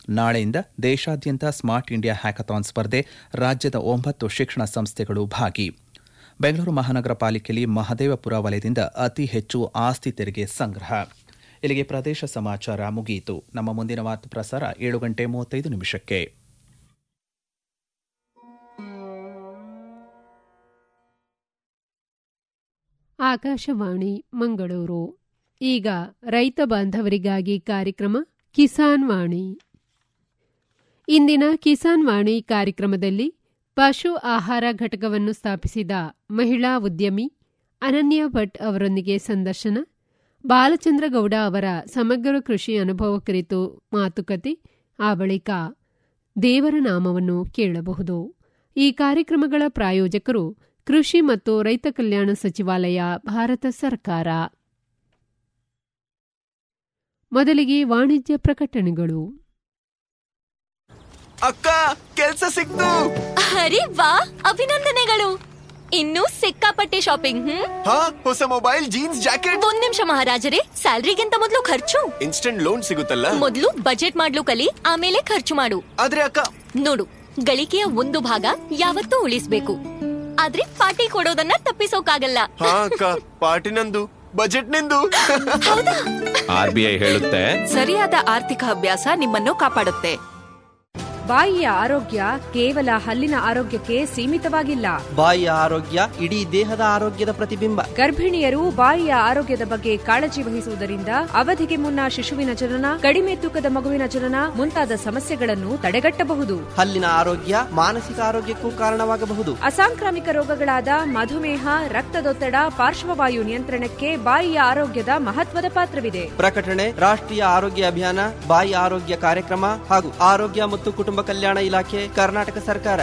ನಾಳೆಯಿಂದ ದೇಶಾದ್ಯಂತ smart India hackathon ಸ್ಪರ್ಧೆ ರಾಜ್ಯದ ಒಂಬತ್ತು ಶಿಕ್ಷಣ ಸಂಸ್ಥೆಗಳು ಭಾಗಿ ಬೆಂಗಳೂರು ಮಹಾನಗರ ಪಾಲಿಕೆಯಲ್ಲಿ ಮಹದೇವಪುರ ವಲಯದಿಂದ ಅತಿ ಹೆಚ್ಚು ಆಸ್ತಿ ತೆರಿಗೆ ಸಂಗ್ರಹ ಇಲ್ಲಿಗೆ ಪ್ರದೇಶ ಸಮಾಚಾರ ಮುಗಿಯಿತು ನಮ್ಮ ಮುಂದಿನ ವಾರ್ತಾ ಪ್ರಸಾರ ಏಳು ಗಂಟೆ ಮೂವತ್ತೈದು ನಿಮಿಷಕ್ಕೆ ಆಕಾಶವಾಣಿ ಮಂಗಳೂರು ಈಗ ರೈತ ಬಾಂಧವರಿಗಾಗಿ ಕಾರ್ಯಕ್ರಮ ಕಿಸಾನ್ ವಾಣಿ ಇಂದಿನ ಕಿಸಾನ್ ವಾಣಿ ಕಾರ್ಯಕ್ರಮದಲ್ಲಿ ಪಶು ಆಹಾರ ಘಟಕವನ್ನು ಸ್ಥಾಪಿಸಿದ ಮಹಿಳಾ ಉದ್ಯಮಿ ಅನನ್ಯ ಭಟ್ ಅವರೊಂದಿಗೆ ಸಂದರ್ಶನ ಬಾಲಚಂದ್ರ ಗೌಡ ಅವರ ಸಮಗ್ರ ಕೃಷಿ ಅನುಭವ ಕುರಿತು ಮಾತುಕತೆ ಆ ಬಳಿಕ ದೇವರ ನಾಮವನ್ನು ಕೇಳಬಹುದು ಈ ಕಾರ್ಯಕ್ರಮಗಳ ಪ್ರಾಯೋಜಕರು ಕೃಷಿ ಮತ್ತು ರೈತ ಕಲ್ಯಾಣ ಸಚಿವಾಲಯ ಭಾರತ ಸರ್ಕಾರ ಮೊದಲಿಗೆ ವಾಣಿಜ್ಯ ಪ್ರಕಟಣೆಗಳು ಅಕ್ಕ ಕೆಲ್ಸ ಸಿಕ್ತು ಅರೆ ವಾ ಅಭಿನಂದನೆಗಳು ಇನ್ನೂ ಸಿಕ್ಕಾಪಟ್ಟೆ ಶಾಪಿಂಗ್ ಹ್ಮ್ ಹಾ ಹೊಸ ಮೊಬೈಲ್ ಜೀನ್ಸ್ ಜಾಕೆಟ್ ಒಂದ್ ನಿಮಿಷ ಮಹಾರಾಜರೇ ಸ್ಯಾಲ್ರಿಗಿಂತ ಮೊದಲು ಖರ್ಚು ಇನ್ಸ್ಟೆಂಟ್ ಲೋನ್ ಸಿಗುತ್ತಲ್ಲ ಮೊದಲು ಬಜೆಟ್ ಮಾಡ್ಲು ಕಲಿ ಆಮೇಲೆ ಖರ್ಚು ಮಾಡು ಆದ್ರೆ ಅಕ್ಕ ನೋಡು ಗಳಿಕೆಯ ಒಂದು ಭಾಗ ಯಾವತ್ತೂ ಉಳಿಸ್ಬೇಕು ಆದ್ರೆ ಪಾರ್ಟಿ ಕೊಡೋದನ್ನ ತಪ್ಪಿಸೋಕಾಗಲ್ಲ ಹಾ ಅಕ್ಕ ಪಾರ್ಟಿ ನಂದು ಬಜೆಟ್ ನಿಂದು ಆರ್ ಬಿ ಐ ಹೇಳುತ್ತೆ ಸರಿಯಾದ ಆರ್ಥಿಕ ಅಭ್ಯಾಸ ನಿಮ್ಮನ್ನು ಕಾಪಾಡುತ್ತೆ ಬಾಯಿಯ ಆರೋಗ್ಯ ಕೇವಲ ಹಲ್ಲಿನ ಆರೋಗ್ಯಕ್ಕೆ ಸೀಮಿತವಾಗಿಲ್ಲ ಬಾಯಿಯ ಆರೋಗ್ಯ ಇಡೀ ದೇಹದ ಆರೋಗ್ಯದ ಪ್ರತಿಬಿಂಬ ಗರ್ಭಿಣಿಯರು ಬಾಯಿಯ ಆರೋಗ್ಯದ ಬಗ್ಗೆ ಕಾಳಜಿ ವಹಿಸುವುದರಿಂದ ಅವಧಿಗೆ ಮುನ್ನ ಶಿಶುವಿನ ಜನನ ಕಡಿಮೆ ತೂಕದ ಮಗುವಿನ ಜನನ ಮುಂತಾದ ಸಮಸ್ಯೆಗಳನ್ನು ತಡೆಗಟ್ಟಬಹುದು ಹಲ್ಲಿನ ಆರೋಗ್ಯ ಮಾನಸಿಕ ಆರೋಗ್ಯಕ್ಕೂ ಕಾರಣವಾಗಬಹುದು ಅಸಾಂಕ್ರಾಮಿಕ ರೋಗಗಳಾದ ಮಧುಮೇಹ ರಕ್ತದೊತ್ತಡ ಪಾರ್ಶ್ವವಾಯು ನಿಯಂತ್ರಣಕ್ಕೆ ಬಾಯಿಯ ಆರೋಗ್ಯದ ಮಹತ್ವದ ಪಾತ್ರವಿದೆ ಪ್ರಕಟಣೆ ರಾಷ್ಟ್ರೀಯ ಆರೋಗ್ಯ ಅಭಿಯಾನ ಬಾಯಿ ಆರೋಗ್ಯ ಕಾರ್ಯಕ್ರಮ ಹಾಗೂ ಆರೋಗ್ಯ ಮತ್ತು ಕುಟುಂಬ ಕಲ್ಯಾಣ ಇಲಾಖೆ ಕರ್ನಾಟಕ ಸರ್ಕಾರ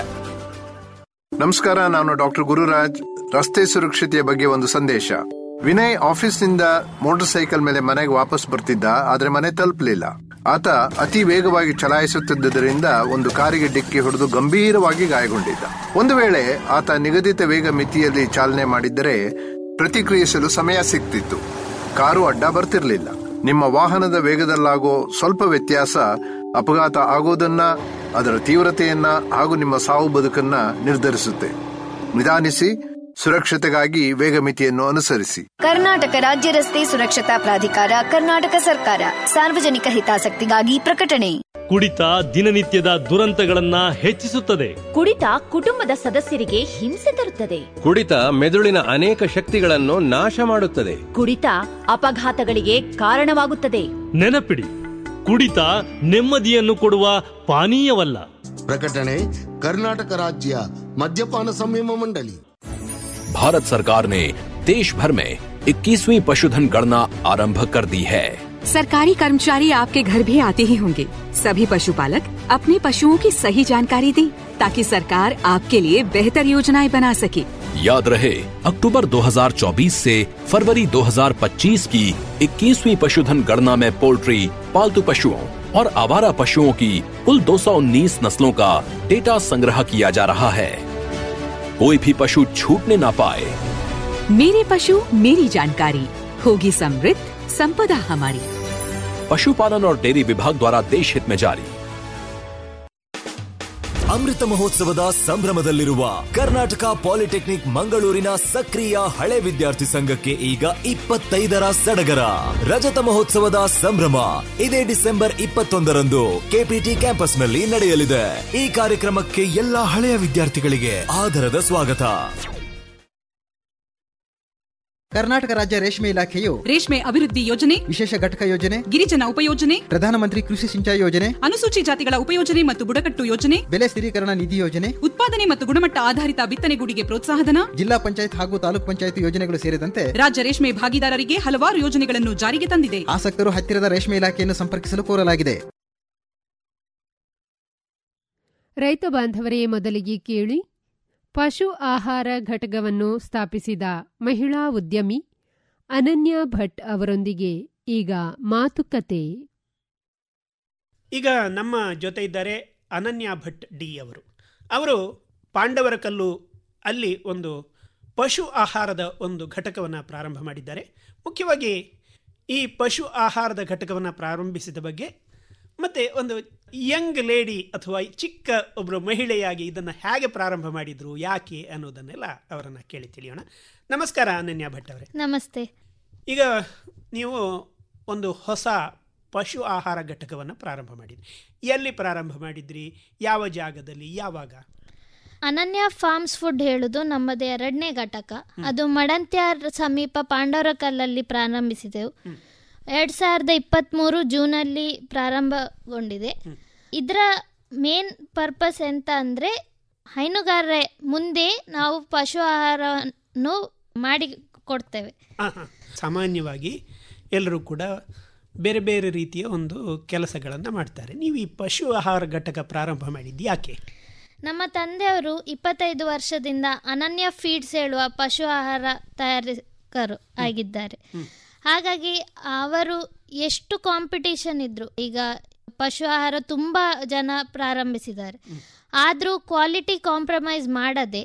ನಮಸ್ಕಾರ ನಾನು ಡಾಕ್ಟರ್ ಗುರುರಾಜ್ ರಸ್ತೆ ಸುರಕ್ಷತೆಯ ಬಗ್ಗೆ ಒಂದು ಸಂದೇಶ ವಿನಯ್ ಆಫೀಸ್ನಿಂದ ಮೋಟಾರ್ ಸೈಕಲ್ ಮೇಲೆ ಮನೆಗೆ ವಾಪಸ್ ಬರ್ತಿದ್ದ ಆದ್ರೆ ಮನೆ ತಲುಪಲಿಲ್ಲ ಆತ ಅತಿ ವೇಗವಾಗಿ ಚಲಾಯಿಸುತ್ತಿದ್ದರಿಂದ ಒಂದು ಕಾರಿಗೆ ಡಿಕ್ಕಿ ಹೊಡೆದು ಗಂಭೀರವಾಗಿ ಗಾಯಗೊಂಡಿದ್ದ ಒಂದು ವೇಳೆ ಆತ ನಿಗದಿತ ವೇಗ ಮಿತಿಯಲ್ಲಿ ಚಾಲನೆ ಮಾಡಿದ್ದರೆ ಪ್ರತಿಕ್ರಿಯಿಸಲು ಸಮಯ ಸಿಗ್ತಿತ್ತು ಕಾರು ಅಡ್ಡ ಬರ್ತಿರ್ಲಿಲ್ಲ ನಿಮ್ಮ ವಾಹನದ ವೇಗದಲ್ಲಾಗೋ ಸ್ವಲ್ಪ ವ್ಯತ್ಯಾಸ ಅಪಘಾತ ಆಗೋದನ್ನ ಅದರ ತೀವ್ರತೆಯನ್ನ ಹಾಗೂ ನಿಮ್ಮ ಸಾವು ಬದುಕನ್ನ ನಿರ್ಧರಿಸುತ್ತೆ ನಿಧಾನಿಸಿ ಸುರಕ್ಷತೆಗಾಗಿ ವೇಗ ಮಿತಿಯನ್ನು ಅನುಸರಿಸಿ ಕರ್ನಾಟಕ ರಾಜ್ಯ ರಸ್ತೆ ಸುರಕ್ಷತಾ ಪ್ರಾಧಿಕಾರ ಕರ್ನಾಟಕ ಸರ್ಕಾರ ಸಾರ್ವಜನಿಕ ಹಿತಾಸಕ್ತಿಗಾಗಿ ಪ್ರಕಟಣೆ ಕುಡಿತ ದಿನನಿತ್ಯದ ದುರಂತಗಳನ್ನ ಹೆಚ್ಚಿಸುತ್ತದೆ ಕುಡಿತ ಕುಟುಂಬದ ಸದಸ್ಯರಿಗೆ ಹಿಂಸೆ ತರುತ್ತದೆ ಕುಡಿತ ಮೆದುಳಿನ ಅನೇಕ ಶಕ್ತಿಗಳನ್ನು ನಾಶ ಮಾಡುತ್ತದೆ ಕುಡಿತ ಅಪಘಾತಗಳಿಗೆ ಕಾರಣವಾಗುತ್ತದೆ ನೆನಪಿಡಿ ಕುಡಿತ ನೆಮ್ಮದಿಯನ್ನು ಕೊಡುವ ಪಾನೀಯವಲ್ಲ ಪ್ರಕಟಣೆ ಕರ್ನಾಟಕ ರಾಜ್ಯ ಮದ್ಯಪಾನ ಸಂಯಮ ಮಂಡಳಿ भारत सरकार ने देश भर में 21वीं पशुधन गणना आरंभ कर दी है सरकारी कर्मचारी आपके घर भी आते ही होंगे सभी पशुपालक अपने पशुओं की सही जानकारी दें ताकि सरकार आपके लिए बेहतर योजनाएं बना सके याद रहे अक्टूबर 2024 से फरवरी 2025 की 21वीं पशुधन गणना में पोल्ट्री पालतू पशुओं और आवारा पशुओं की कुल 219 नस्लों का डेटा संग्रह किया जा रहा है कोई भी पशु छूटने ना पाए मेरे पशु मेरी जानकारी होगी समृद्ध संपदा हमारी पशुपालन और डेयरी विभाग द्वारा देश हित में जारी ಅಮೃತ ಮಹೋತ್ಸವದ ಸಂಭ್ರಮದಲ್ಲಿರುವ ಕರ್ನಾಟಕ ಪಾಲಿಟೆಕ್ನಿಕ್ ಮಂಗಳೂರಿನ ಸಕ್ರಿಯ ಹಳೆ ವಿದ್ಯಾರ್ಥಿ ಸಂಘಕ್ಕೆ ಈಗ ಇಪ್ಪತ್ತೈದರ ಸಡಗರ ರಜತ ಮಹೋತ್ಸವದ ಸಂಭ್ರಮ ಇದೇ ಡಿಸೆಂಬರ್ ಇಪ್ಪತ್ತೊಂದರಂದು ಕೆಪಿಟಿ ಕ್ಯಾಂಪಸ್ನಲ್ಲಿ ನಡೆಯಲಿದೆ ಈ ಕಾರ್ಯಕ್ರಮಕ್ಕೆ ಎಲ್ಲಾ ಹಳೆಯ ವಿದ್ಯಾರ್ಥಿಗಳಿಗೆ ಆದರದ ಸ್ವಾಗತ ಕರ್ನಾಟಕ ರಾಜ್ಯ ರೇಷ್ಮೆ ಇಲಾಖೆಯು ರೇಷ್ಮೆ ಅಭಿವೃದ್ಧಿ ಯೋಜನೆ ವಿಶೇಷ ಘಟಕ ಯೋಜನೆ ಗಿರಿಜನ ಉಪಯೋಜನೆ ಪ್ರಧಾನಮಂತ್ರಿ ಕೃಷಿ ಸಿಂಚಾಯಿ ಯೋಜನೆ ಅನುಸೂಚಿ ಜಾತಿಗಳ ಉಪಯೋಜನೆ ಮತ್ತು ಬುಡಕಟ್ಟು ಯೋಜನೆ ಬೆಲೆ ಸ್ಥಿರೀಕರಣ ನಿಧಿ ಯೋಜನೆ ಉತ್ಪಾದನೆ ಮತ್ತು ಗುಣಮಟ್ಟ ಆಧಾರಿತ ಬಿತ್ತನೆಗೂಡಿಗೆ ಪ್ರೋತ್ಸಾಹಧನ ಜಿಲ್ಲಾ ಪಂಚಾಯತ್ ಹಾಗೂ ತಾಲೂಕ್ ಪಂಚಾಯತ್ ಯೋಜನೆಗಳು ಸೇರಿದಂತೆ ರಾಜ್ಯ ರೇಷ್ಮೆ ಭಾಗಿದಾರರಿಗೆ ಹಲವಾರು ಯೋಜನೆಗಳನ್ನು ಜಾರಿಗೆ ತಂದಿದೆ ಆಸಕ್ತರು ಹತ್ತಿರದ ರೇಷ್ಮೆ ಇಲಾಖೆಯನ್ನು ಸಂಪರ್ಕಿಸಲು ಕೋರಲಾಗಿದೆ ರೈತ ಬಾಂಧವರೇ ಮೊದಲಿಗೆ ಕೇಳಿ ಪಶು ಆಹಾರ ಘಟಕವನ್ನು ಸ್ಥಾಪಿಸಿದ ಮಹಿಳಾ ಉದ್ಯಮಿ ಅನನ್ಯ ಭಟ್ ಅವರೊಂದಿಗೆ ಈಗ ಮಾತುಕತೆ ಈಗ ನಮ್ಮ ಜೊತೆ ಇದ್ದಾರೆ ಅನನ್ಯ ಭಟ್ ಡಿ ಅವರು ಅವರು ಪಾಂಡವರ ಕಲ್ಲು ಅಲ್ಲಿ ಒಂದು ಪಶು ಆಹಾರದ ಒಂದು ಘಟಕವನ್ನು ಪ್ರಾರಂಭ ಮಾಡಿದ್ದಾರೆ ಮುಖ್ಯವಾಗಿ ಈ ಪಶು ಆಹಾರದ ಘಟಕವನ್ನು ಪ್ರಾರಂಭಿಸಿದ ಬಗ್ಗೆ ಮತ್ತೆ ಒಂದು ಯಂಗ್ ಲೇಡಿ ಅಥವಾ ಚಿಕ್ಕ ಒಬ್ಬರು ಮಹಿಳೆಯಾಗಿ ಇದನ್ನು ಹೇಗೆ ಪ್ರಾರಂಭ ಮಾಡಿದ್ರು ಯಾಕೆ ಅನ್ನೋದನ್ನೆಲ್ಲ ಅವರನ್ನು ಕೇಳಿ ತಿಳಿಯೋಣ ನಮಸ್ಕಾರ ಅನನ್ಯ ಭಟ್ ಅವರೇ ನಮಸ್ತೆ ಈಗ ನೀವು ಒಂದು ಹೊಸ ಪಶು ಆಹಾರ ಘಟಕವನ್ನು ಪ್ರಾರಂಭ ಮಾಡಿದ್ರಿ ಎಲ್ಲಿ ಪ್ರಾರಂಭ ಮಾಡಿದ್ರಿ ಯಾವ ಜಾಗದಲ್ಲಿ ಯಾವಾಗ ಅನನ್ಯ ಫಾರ್ಮ್ಸ್ ಫುಡ್ ಹೇಳುದು ನಮ್ಮದು ಎರಡನೇ ಘಟಕ ಅದು ಮಡಂತ್ಯಾರ್ ಸಮೀಪ ಪಾಂಡವರ ಕಲ್ಲಲ್ಲಿ ಪ್ರಾರಂಭಿಸಿದೆವು ಎರಡ್ ಸಾವಿರದ ಇಪ್ಪತ್ತ್ಮೂರು ಜೂನಲ್ಲಿ ಪ್ರಾರಂಭಗೊಂಡಿದೆ ಇದರ ಮೇನ್ ಪರ್ಪಸ್ ಎಂತ ಅಂದರೆ ಹೈನುಗಾರರೇ ಮುಂದೆ ನಾವು ಪಶು ಆಹಾರವನ್ನು ಮಾಡಿ ಕೊಡ್ತೇವೆ ಆ, ಹಾ. ಸಾಮಾನ್ಯವಾಗಿ ಎಲ್ಲರೂ ಕೂಡ ಬೇರೆ ಬೇರೆ ರೀತಿಯ ಒಂದು ಕೆಲಸಗಳನ್ನು ಮಾಡ್ತಾರೆ ನೀವು ಈ ಪಶು ಆಹಾರ ಘಟಕ ಪ್ರಾರಂಭ ಮಾಡಿದ್ದು ಯಾಕೆ ನಮ್ಮ ತಂದೆಯವರು ಇಪ್ಪತ್ತೈದು ವರ್ಷದಿಂದ ಅನನ್ಯ ಫೀಡ್ಸ್ ಹೇಳುವ ಪಶು ಆಹಾರ ತಯಾರಕರು ಆಗಿದ್ದಾರೆ ಹಾಗಾಗಿ ಅವರು ಎಷ್ಟು ಕಾಂಪಿಟೇಷನ್ ಇದ್ರು ಈಗ ಪಶು ಆಹಾರ ತುಂಬ ಜನ ಪ್ರಾರಂಭಿಸಿದ್ದಾರೆ ಆದರೂ ಕ್ವಾಲಿಟಿ ಕಾಂಪ್ರಮೈಸ್ ಮಾಡದೆ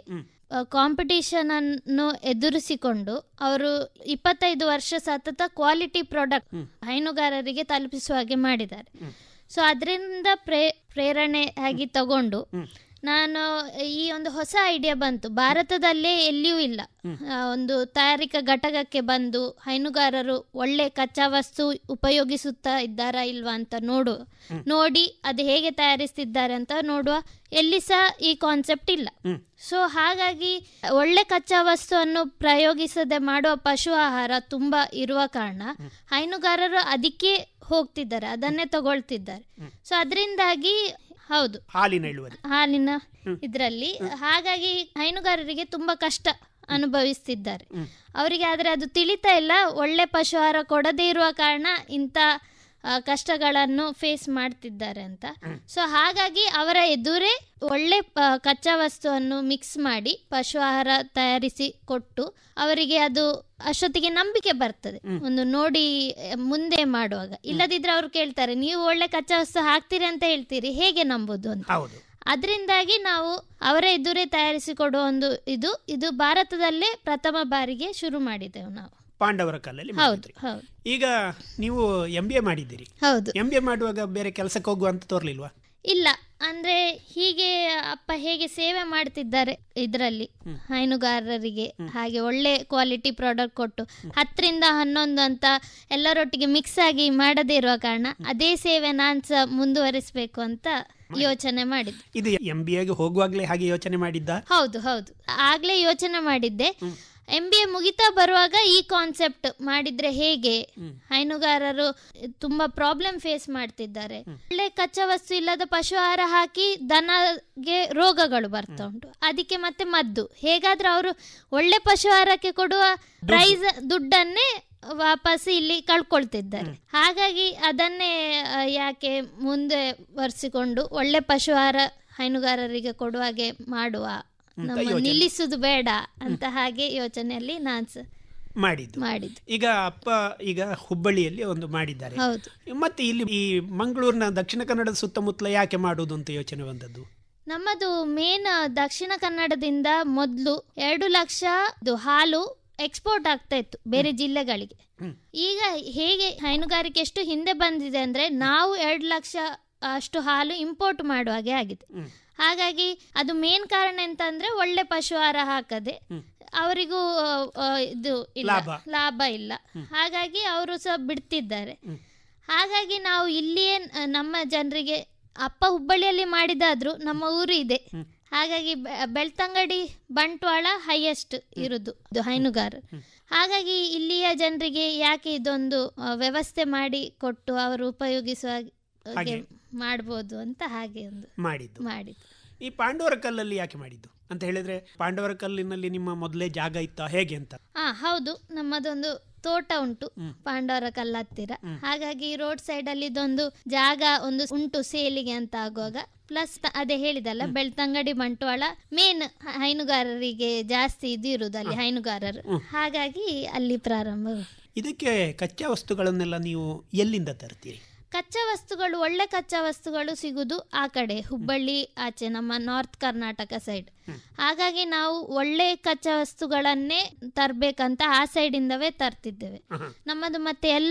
ಕಾಂಪಿಟೇಷನ್ ಅನ್ನು ಎದುರಿಸಿಕೊಂಡು ಅವರು ಇಪ್ಪತ್ತೈದು ವರ್ಷ ಸತತ ಕ್ವಾಲಿಟಿ ಪ್ರಾಡಕ್ಟ್ ಹೈನುಗಾರರಿಗೆ ತಲುಪಿಸುವ ಹಾಗೆ ಮಾಡಿದ್ದಾರೆ ಸೊ ಅದರಿಂದ ಪ್ರೇ ಪ್ರೇರಣೆ ಆಗಿ ತಗೊಂಡು ನಾನು ಈ ಒಂದು ಹೊಸ ಐಡಿಯಾ ಬಂತು ಭಾರತದಲ್ಲೇ ಎಲ್ಲಿಯೂ ಇಲ್ಲ ಆ, ಒಂದು ತಯಾರಿಕಾ ಘಟಕಕ್ಕೆ ಬಂದು ಹೈನುಗಾರರು ಒಳ್ಳೆ ಕಚ್ಚಾ ವಸ್ತು ಉಪಯೋಗಿಸುತ್ತಾ ಇದ್ದಾರಾ ಇಲ್ವಾ ಅಂತ ನೋಡು ನೋಡಿ ಅದು ಹೇಗೆ ತಯಾರಿಸ್ತಿದ್ದಾರೆ ಅಂತ ನೋಡುವ ಎಲ್ಲಿ ಸಹ ಈ ಕಾನ್ಸೆಪ್ಟ್ ಇಲ್ಲ ಸೊ ಹಾಗಾಗಿ ಒಳ್ಳೆ ಕಚ್ಚಾ ವಸ್ತುವನ್ನು ಪ್ರಯೋಗಿಸದೆ ಮಾಡುವ ಪಶು ಆಹಾರ ತುಂಬಾ ಇರುವ ಕಾರಣ ಹೈನುಗಾರರು ಅದಕ್ಕೆ ಹೋಗ್ತಿದ್ದಾರೆ ಅದನ್ನೇ ತಗೊಳ್ತಿದ್ದಾರೆ ಸೊ ಅದರಿಂದಾಗಿ ಹೌದು ಹಾಲಿನ ಇಳುವರಿ ಹಾಲಿನ ಇದರಲ್ಲಿ ಹಾಗಾಗಿ ಹೈನುಗಾರರಿಗೆ ತುಂಬಾ ಕಷ್ಟ ಅನುಭವಿಸ್ತಿದ್ದಾರೆ ಅವರಿಗೆ ಆದರೆ ಅದು ತಿಳಿತಾ ಇಲ್ಲ ಒಳ್ಳೆ ಪಶು ಆಹಾರ ಕೊಡದೇ ಇರುವ ಕಾರಣ ಇಂಥ ಆ, ಕಷ್ಟಗಳನ್ನು ಫೇಸ್ ಮಾಡ್ತಿದ್ದಾರೆ ಅಂತ ಸೊ ಹಾಗಾಗಿ ಅವರ ಎದುರೇ ಒಳ್ಳೆ ಆ, ಕಚ್ಚಾ ವಸ್ತುವನ್ನು ಮಿಕ್ಸ್ ಮಾಡಿ ಪಶು ಆಹಾರ ತಯಾರಿಸಿ ಕೊಟ್ಟು ಅವರಿಗೆ ಅದು ಅಷ್ಟೊತ್ತಿಗೆ ನಂಬಿಕೆ ಬರ್ತದೆ ಒಂದು ನೋಡಿ ಆ, ಮುಂದೆ ಮಾಡುವಾಗ ಇಲ್ಲದಿದ್ರೆ ಅವ್ರು ಕೇಳ್ತಾರೆ ನೀವು ಒಳ್ಳೆ ಕಚ್ಚಾ ವಸ್ತು ಹಾಕ್ತೀರಿ ಅಂತ ಹೇಳ್ತೀರಿ ಹೇಗೆ ನಂಬೋದು ಅಂತ ಹೌದು ಅದರಿಂದಾಗಿ ನಾವು ಅವರ ಎದುರೇ ತಯಾರಿಸಿಕೊಡುವ ಒಂದು ಇದು ಇದು ಭಾರತದಲ್ಲೇ ಪ್ರಥಮ ಬಾರಿಗೆ ಶುರು ಮಾಡಿದೆವು ನಾವು ಪಾಂಡವರ ಕಾಲಲ್ಲಿ ಹೌದು ಮಾಡಿದ್ರಿ. ಹೌದು ಈಗ ನೀವು ಎಂ ಬಿ ಎ ಮಾಡಿದ್ದೀರಿ ಹೌದು ಎಂ ಬಿ ಎ ಮಾಡುವಾಗ ಬೇರೆ ಕೆಲಸಕ್ಕೆ ಹೋಗುವಂತ ತೋರ್ಲಿಲ್ವಾ ಇಲ್ಲ ಅಂದ್ರೆ ಹೀಗೆ ಅಪ್ಪ ಹೇಗೆ ಸೇವೆ ಮಾಡ್ತಿದ್ದಾರೆ ಇದರಲ್ಲಿ ಹೈನುಗಾರರಿಗೆ ಹಾಗೆ ಒಳ್ಳೆ ಕ್ವಾಲಿಟಿ ಪ್ರಾಡಕ್ಟ್ ಕೊಟ್ಟು ಹತ್ತರಿಂದ ಹನ್ನೊಂದು ಅಂತ ಎಲ್ಲರೊಟ್ಟಿಗೆ ಮಿಕ್ಸ್ ಆಗಿ ಮಾಡದೇ ಇರುವ ಕಾರಣ ಅದೇ ಸೇವೆ ನಾನು ಸಹ ಮುಂದುವರಿಸಬೇಕು ಅಂತ ಯೋಚನೆ ಮಾಡಿದ್ದು ಇದು ಎಂ ಬಿ ಎಗೆ ಹೋಗುವಾಗಲೇ ಹಾಗೆ ಯೋಚನೆ ಮಾಡಿದ್ದ ಹೌದು ಹೌದು ಆಗ್ಲೇ ಯೋಚನೆ ಮಾಡಿದ್ದೆ ಎಂ ಬಿ ಎ ಮುಗಿತಾ ಬರುವಾಗ ಈ ಕಾನ್ಸೆಪ್ಟ್ ಮಾಡಿದ್ರೆ ಹೇಗೆ ಹೈನುಗಾರರು ತುಂಬಾ ಪ್ರಾಬ್ಲಮ್ ಫೇಸ್ ಮಾಡ್ತಿದ್ದಾರೆ ಒಳ್ಳೆ ಕಚ್ಚಾ ವಸ್ತು ಇಲ್ಲದ ಪಶು ಆಹಾರ ಹಾಕಿ ದನಗೆ ರೋಗಗಳು ಬರ್ತಾ ಉಂಟು ಅದಕ್ಕೆ ಮತ್ತೆ ಮದ್ದು ಹೇಗಾದ್ರೂ ಅವರು ಒಳ್ಳೆ ಪಶು ಆಹಾರಕ್ಕೆ ಕೊಡುವ ಪ್ರೈಸ್ ದುಡ್ಡನ್ನೇ ವಾಪಸ್ ಇಲ್ಲಿ ಕಳ್ಕೊಳ್ತಿದ್ದಾರೆ ಹಾಗಾಗಿ ಅದನ್ನೇ ಆ, ಯಾಕೆ ಮುಂದೆ ವರ್ಸಿಕೊಂಡು ಒಳ್ಳೆ ಪಶು ಆಹಾರ ಹೈನುಗಾರರಿಗೆ ಕೊಡುವ ಹಾಗೆ ಮಾಡುವ ನಮ್ಮ ಯೋಚನೆ. ನಿಲ್ಲಿಸುದು ಬೇಡ ಅಂತ ಹಾಗೆ ಯೋಚನೆಯಲ್ಲಿ ನಾನು ಸಹ ಮಾಡಿದ್ದು ಮಾಡಿದ್ದು ಈಗ ಅಪ್ಪ ಈಗ ಹುಬ್ಬಳ್ಳಿಯಲ್ಲಿ ಒಂದು ಮಾಡಿದ್ದಾರೆ ಹೌದು ಮತ್ತೆ ಇಲ್ಲಿ ಈ ಮಂಗಳೂರಿನ ದಕ್ಷಿಣ ಕನ್ನಡದ ಸುತ್ತಮುತ್ತಲ ಯಾಕೆ ಮಾಡುವುದು ಅಂತ ಯೋಚನೆ ಬಂದದ್ದು ನಮ್ಮದು ಮೇನ್ ದಕ್ಷಿಣ ಕನ್ನಡದಿಂದ ಮೊದಲು ಎರಡು ಲಕ್ಷ ಇದು ಹಾಲು ಎಕ್ಸ್ಪೋರ್ಟ್ ಆಗ್ತಾ ಇತ್ತು ಬೇರೆ ಜಿಲ್ಲೆಗಳಿಗೆ ಈಗ ಹೇಗೆ ಹೈನುಗಾರಿಕೆ ಎಷ್ಟು ಹಿಂದೆ ಬಂದಿದೆ ಅಂದ್ರೆ ನಾವು ಎರಡು ಲಕ್ಷ ಅಷ್ಟು ಹಾಲು ಇಂಪೋರ್ಟ್ ಮಾಡುವ ಹಾಗೆ ಆಗಿದೆ ಹಾಗಾಗಿ ಅದು ಮೇನ್ ಕಾರಣ ಎಂತ ಅಂದ್ರೆ ಒಳ್ಳೆ ಪಶು ಆಹಾರ ಹಾಕದೆ ಅವರಿಗೂ ಆ, ಇದು ಇಲ್ಲ ಲಾಭ. ಲಾಭ ಇಲ್ಲ ಹಾಗಾಗಿ ಅವರು ಸಹ ಬಿಡ್ತಿದ್ದಾರೆ ಹಾಗಾಗಿ ನಾವು ಇಲ್ಲಿಯೇ ನ- ನಮ್ಮ ಜನರಿಗೆ ಅಪ್ಪ ಹುಬ್ಬಳ್ಳಿಯಲ್ಲಿ ಮಾಡಿದಾದ್ರೂ ನಮ್ಮ ಊರು ಇದೆ ಹಾಗಾಗಿ ಬೆ- ಬೆಳ್ತಂಗಡಿ ಬಂಟ್ವಾಳ ಹೈಯೆಸ್ಟ್ ಇರುದು ಇದು ಹೈನುಗಾರ ಹಾಗಾಗಿ ಇಲ್ಲಿಯ ಜನರಿಗೆ ಯಾಕೆ ಇದೊಂದು ಆ, ವ್ಯವಸ್ಥೆ ಮಾಡಿ ಕೊಟ್ಟು ಅವರು ಉಪಯೋಗಿಸುವ ಹಾಗೆ ಹಾಗೆ. ಮಾಡ್ಬೋದು ಅಂತ ಹಾಗೆ ಒಂದು ಮಾಡಿದ್ದು ಮಾಡಿದ್ದು ಈ ಪಾಂಡವರ ಕಲ್ಲಲ್ಲಿ ಯಾಕೆ ಮಾಡಿದ್ದು ಅಂತ ಹೇಳಿದ್ರೆ ಪಾಂಡವರ ಕಲ್ಲಿನಲ್ಲಿ ನಿಮ್ಮ ಮೊದಲೇ ಜಾಗ ಇತ್ತ ಹೇಗೆ ಅಂತ ಹಾ ಹೌದು ನಮ್ಮದೊಂದು ತೋಟ ಉಂಟು ಪಾಂಡವರ ಕಲ್ಲ ಹತ್ತಿರ ಹಾಗಾಗಿ ರೋಡ್ ಸೈಡ್ ಅಲ್ಲಿ ಇದೊಂದು ಜಾಗ ಒಂದು ಉಂಟು ಸೇಲಿಗೆ ಅಂತ ಆಗುವಾಗ ಪ್ಲಸ್ ಅದೇ ಹೇಳಿದಲ್ಲ ಬೆಳ್ತಂಗಡಿ ಬಂಟ್ವಾಳ ಮೇನ್ ಹೈನುಗಾರರಿಗೆ ಜಾಸ್ತಿ ಇದು ಇರುದು ಅಲ್ಲಿ ಹೈನುಗಾರರು ಹಾಗಾಗಿ ಅಲ್ಲಿ ಪ್ರಾರಂಭ ಇದಕ್ಕೆ ಕಚ್ಚಾ ವಸ್ತುಗಳನ್ನೆಲ್ಲ ನೀವು ಎಲ್ಲಿಂದ ತರ್ತೀರಿ ಕಚ್ಚಾ ವಸ್ತುಗಳು ಒಳ್ಳೆ ಕಚ್ಚಾ ವಸ್ತುಗಳು ಸಿಗುದು ಆ ಕಡೆ ಹುಬ್ಬಳ್ಳಿ ಆಚೆ ನಮ್ಮ ನಾರ್ತ್ ಕರ್ನಾಟಕ ಸೈಡ್ ಹಾಗಾಗಿ ನಾವು ಒಳ್ಳೆ ಕಚ್ಚಾ ವಸ್ತುಗಳನ್ನೇ ತರ್ಬೇಕಂತ ಆ ಸೈಡಿಂದವೇ ತರ್ತಿದ್ದೇವೆ ನಮ್ಮದು ಮತ್ತೆ ಎಲ್ಲವೂ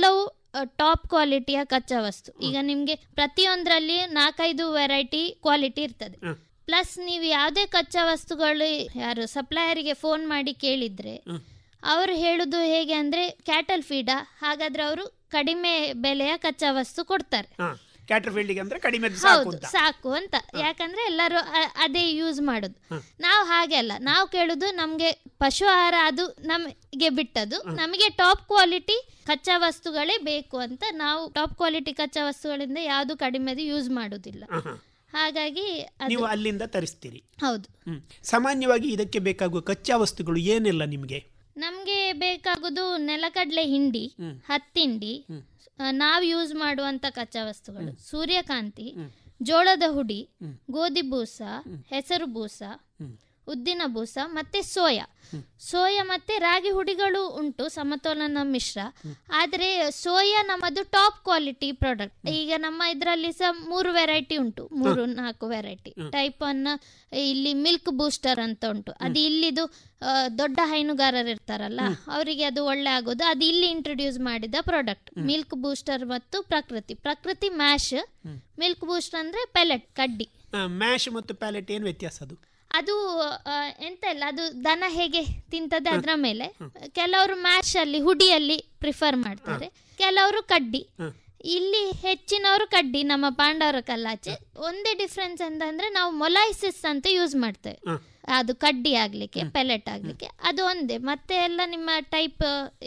ಟಾಪ್ ಕ್ವಾಲಿಟಿಯ ಕಚ್ಚಾ ವಸ್ತು ಈಗ ನಿಮ್ಗೆ ಪ್ರತಿಯೊಂದರಲ್ಲಿ ನಾಲ್ಕೈದು ವೆರೈಟಿ ಕ್ವಾಲಿಟಿ ಇರ್ತದೆ ಪ್ಲಸ್ ನೀವು ಯಾವುದೇ ಕಚ್ಚಾ ವಸ್ತುಗಳು ಯಾರು ಸಪ್ಲೈಯರಿಗೆ ಫೋನ್ ಮಾಡಿ ಕೇಳಿದ್ರೆ ಅವರು ಹೇಳುದು ಹೇಗೆ ಅಂದ್ರೆ ಕ್ಯಾಟಲ್ ಫೀಡಾ ಹಾಗಾದ್ರೆ ಅವರು ಕಡಿಮೆ ಬೆಲೆಯ ಕಚ್ಚಾ ವಸ್ತು ಕೊಡ್ತಾರೆ ಕ್ಯಾಟರ್ ಫೀಲ್ಡಿಗೆ ಅಂದ್ರೆ ಕಡಿಮೆ ಸಾಕು ಹೌದು ಅಂತ ಸಾಕು ಅಂತ ಯಾಕಂದ್ರೆ ಎಲ್ಲರೂ ಅ- ಅದೇ ಯೂಸ್ ಮಾಡುದು ನಾವು ಹಾಗೆ ಅಲ್ಲ ನಾವು ಕೇಳುದು ನಮ್ಗೆ ಪಶು ಆಹಾರ ಅದು ನಮಗೆ ಬಿಟ್ಟದ್ದು ನಮಗೆ ಟಾಪ್ ಕ್ವಾಲಿಟಿ ಕಚ್ಚಾ ವಸ್ತುಗಳೇ ಬೇಕು ಅಂತ ನಾವು ಟಾಪ್ ಕ್ವಾಲಿಟಿ ಕಚ್ಚಾ ವಸ್ತುಗಳಿಂದ ಯಾವುದು ಕಡಿಮೆದು ಯೂಸ್ ಮಾಡುದಿಲ್ಲ ಆಹಾ. ಹಾಗಾಗಿ ಅದು ನೀವು ಅಲ್ಲಿಂದ ತರಿಸ್ತೀರಿ ಹೌದು ಹ್ಮ್. ಸಾಮಾನ್ಯವಾಗಿ ಇದಕ್ಕೆ ಬೇಕಾಗುವ ಕಚ್ಚಾ ವಸ್ತುಗಳು ಏನೆಲ್ಲ ನಿಮಗೆ ನಮ್ಗೆ ಬೇಕಾಗುದು ನೆಲಕಡಲೆ ಹಿಂಡಿ ಹತ್ತಿಂಡಿ ನಾವು ಯೂಸ್ ಮಾಡುವಂತ ಕಚ್ಚಾ ವಸ್ತುಗಳು ಸೂರ್ಯಕಾಂತಿ ಜೋಳದ ಹುಡಿ ಗೋಧಿ ಬೂಸ ಹೆಸರು ಬೂಸ ಉದ್ದಿನ ಬೂಸ ಮತ್ತೆ ಸೋಯಾ ಸೋಯಾ ಮತ್ತೆ ರಾಗಿ ಹುಡಿಗಳು ಉಂಟು ಸಮತೋಲನ ಮಿಶ್ರ ಆದ್ರೆ ಸೋಯಾ ನಮ್ಮದು ಟಾಪ್ ಕ್ವಾಲಿಟಿ ಪ್ರಾಡಕ್ಟ್ ಈಗ ನಮ್ಮ ಇದರಲ್ಲಿ ಸಹ ಮೂರು ವೆರೈಟಿ ಉಂಟು ಮೂರು ನಾಲ್ಕು ವೆರೈಟಿ ಟೈಪ್ ಒನ್ ಇಲ್ಲಿ ಮಿಲ್ಕ್ ಬೂಸ್ಟರ್ ಅಂತ ಉಂಟು ಅದು ಇಲ್ಲಿದು ಆ, ದೊಡ್ಡ ಹೈನುಗಾರರು ಇರ್ತಾರಲ್ಲ ಅವರಿಗೆ ಅದು ಒಳ್ಳೆ ಆಗೋದು ಅದು ಇಲ್ಲಿ ಇಂಟ್ರೊಡ್ಯೂಸ್ ಮಾಡಿದ ಪ್ರಾಡಕ್ಟ್ ಮಿಲ್ಕ್ ಬೂಸ್ಟರ್ ಮತ್ತು Prakruti Prakruti mash milk booster ಅಂದ್ರೆ ಪೆಲೆಟ್ ಕಡ್ಡಿ ಮ್ಯಾಶ್ ಮತ್ತು ಪ್ಯಾಲೆಟ್ ಏನು ವ್ಯತ್ಯಾಸ ಅದು ಅದು ಆ, ಎಂತ ಇಲ್ಲ ಅದು ದನ ಹೇಗೆ ತಿಂತದೆ ಅದರ ಮೇಲೆ ಕೆಲವರು ಮ್ಯಾಶ್ ಅಲ್ಲಿ ಹುಡಿಯಲ್ಲಿ ಪ್ರಿಫರ್ ಮಾಡ್ತಾರೆ ಕೆಲವರು ಕಡ್ಡಿ ಇಲ್ಲಿ ಹೆಚ್ಚಿನವರು ಕಡ್ಡಿ ನಮ್ಮ ಪಾಂಡವರ ಕಲ್ಲಾಚೆ ಒಂದೇ ಡಿಫ್ರೆನ್ಸ್ ಅಂತಂದ್ರೆ ನಾವು ಮೊಲೈಸಿಸ್ ಅಂತ ಯೂಸ್ ಮಾಡ್ತೇವೆ ಅದು ಕಡ್ಡಿ ಆಗ್ಲಿಕ್ಕೆ ಪೆಲೆಟ್ ಆಗ್ಲಿಕ್ಕೆ ಅದು ಒಂದೇ ಮತ್ತೆ ಎಲ್ಲ ನಿಮ್ಮ ಟೈಪ್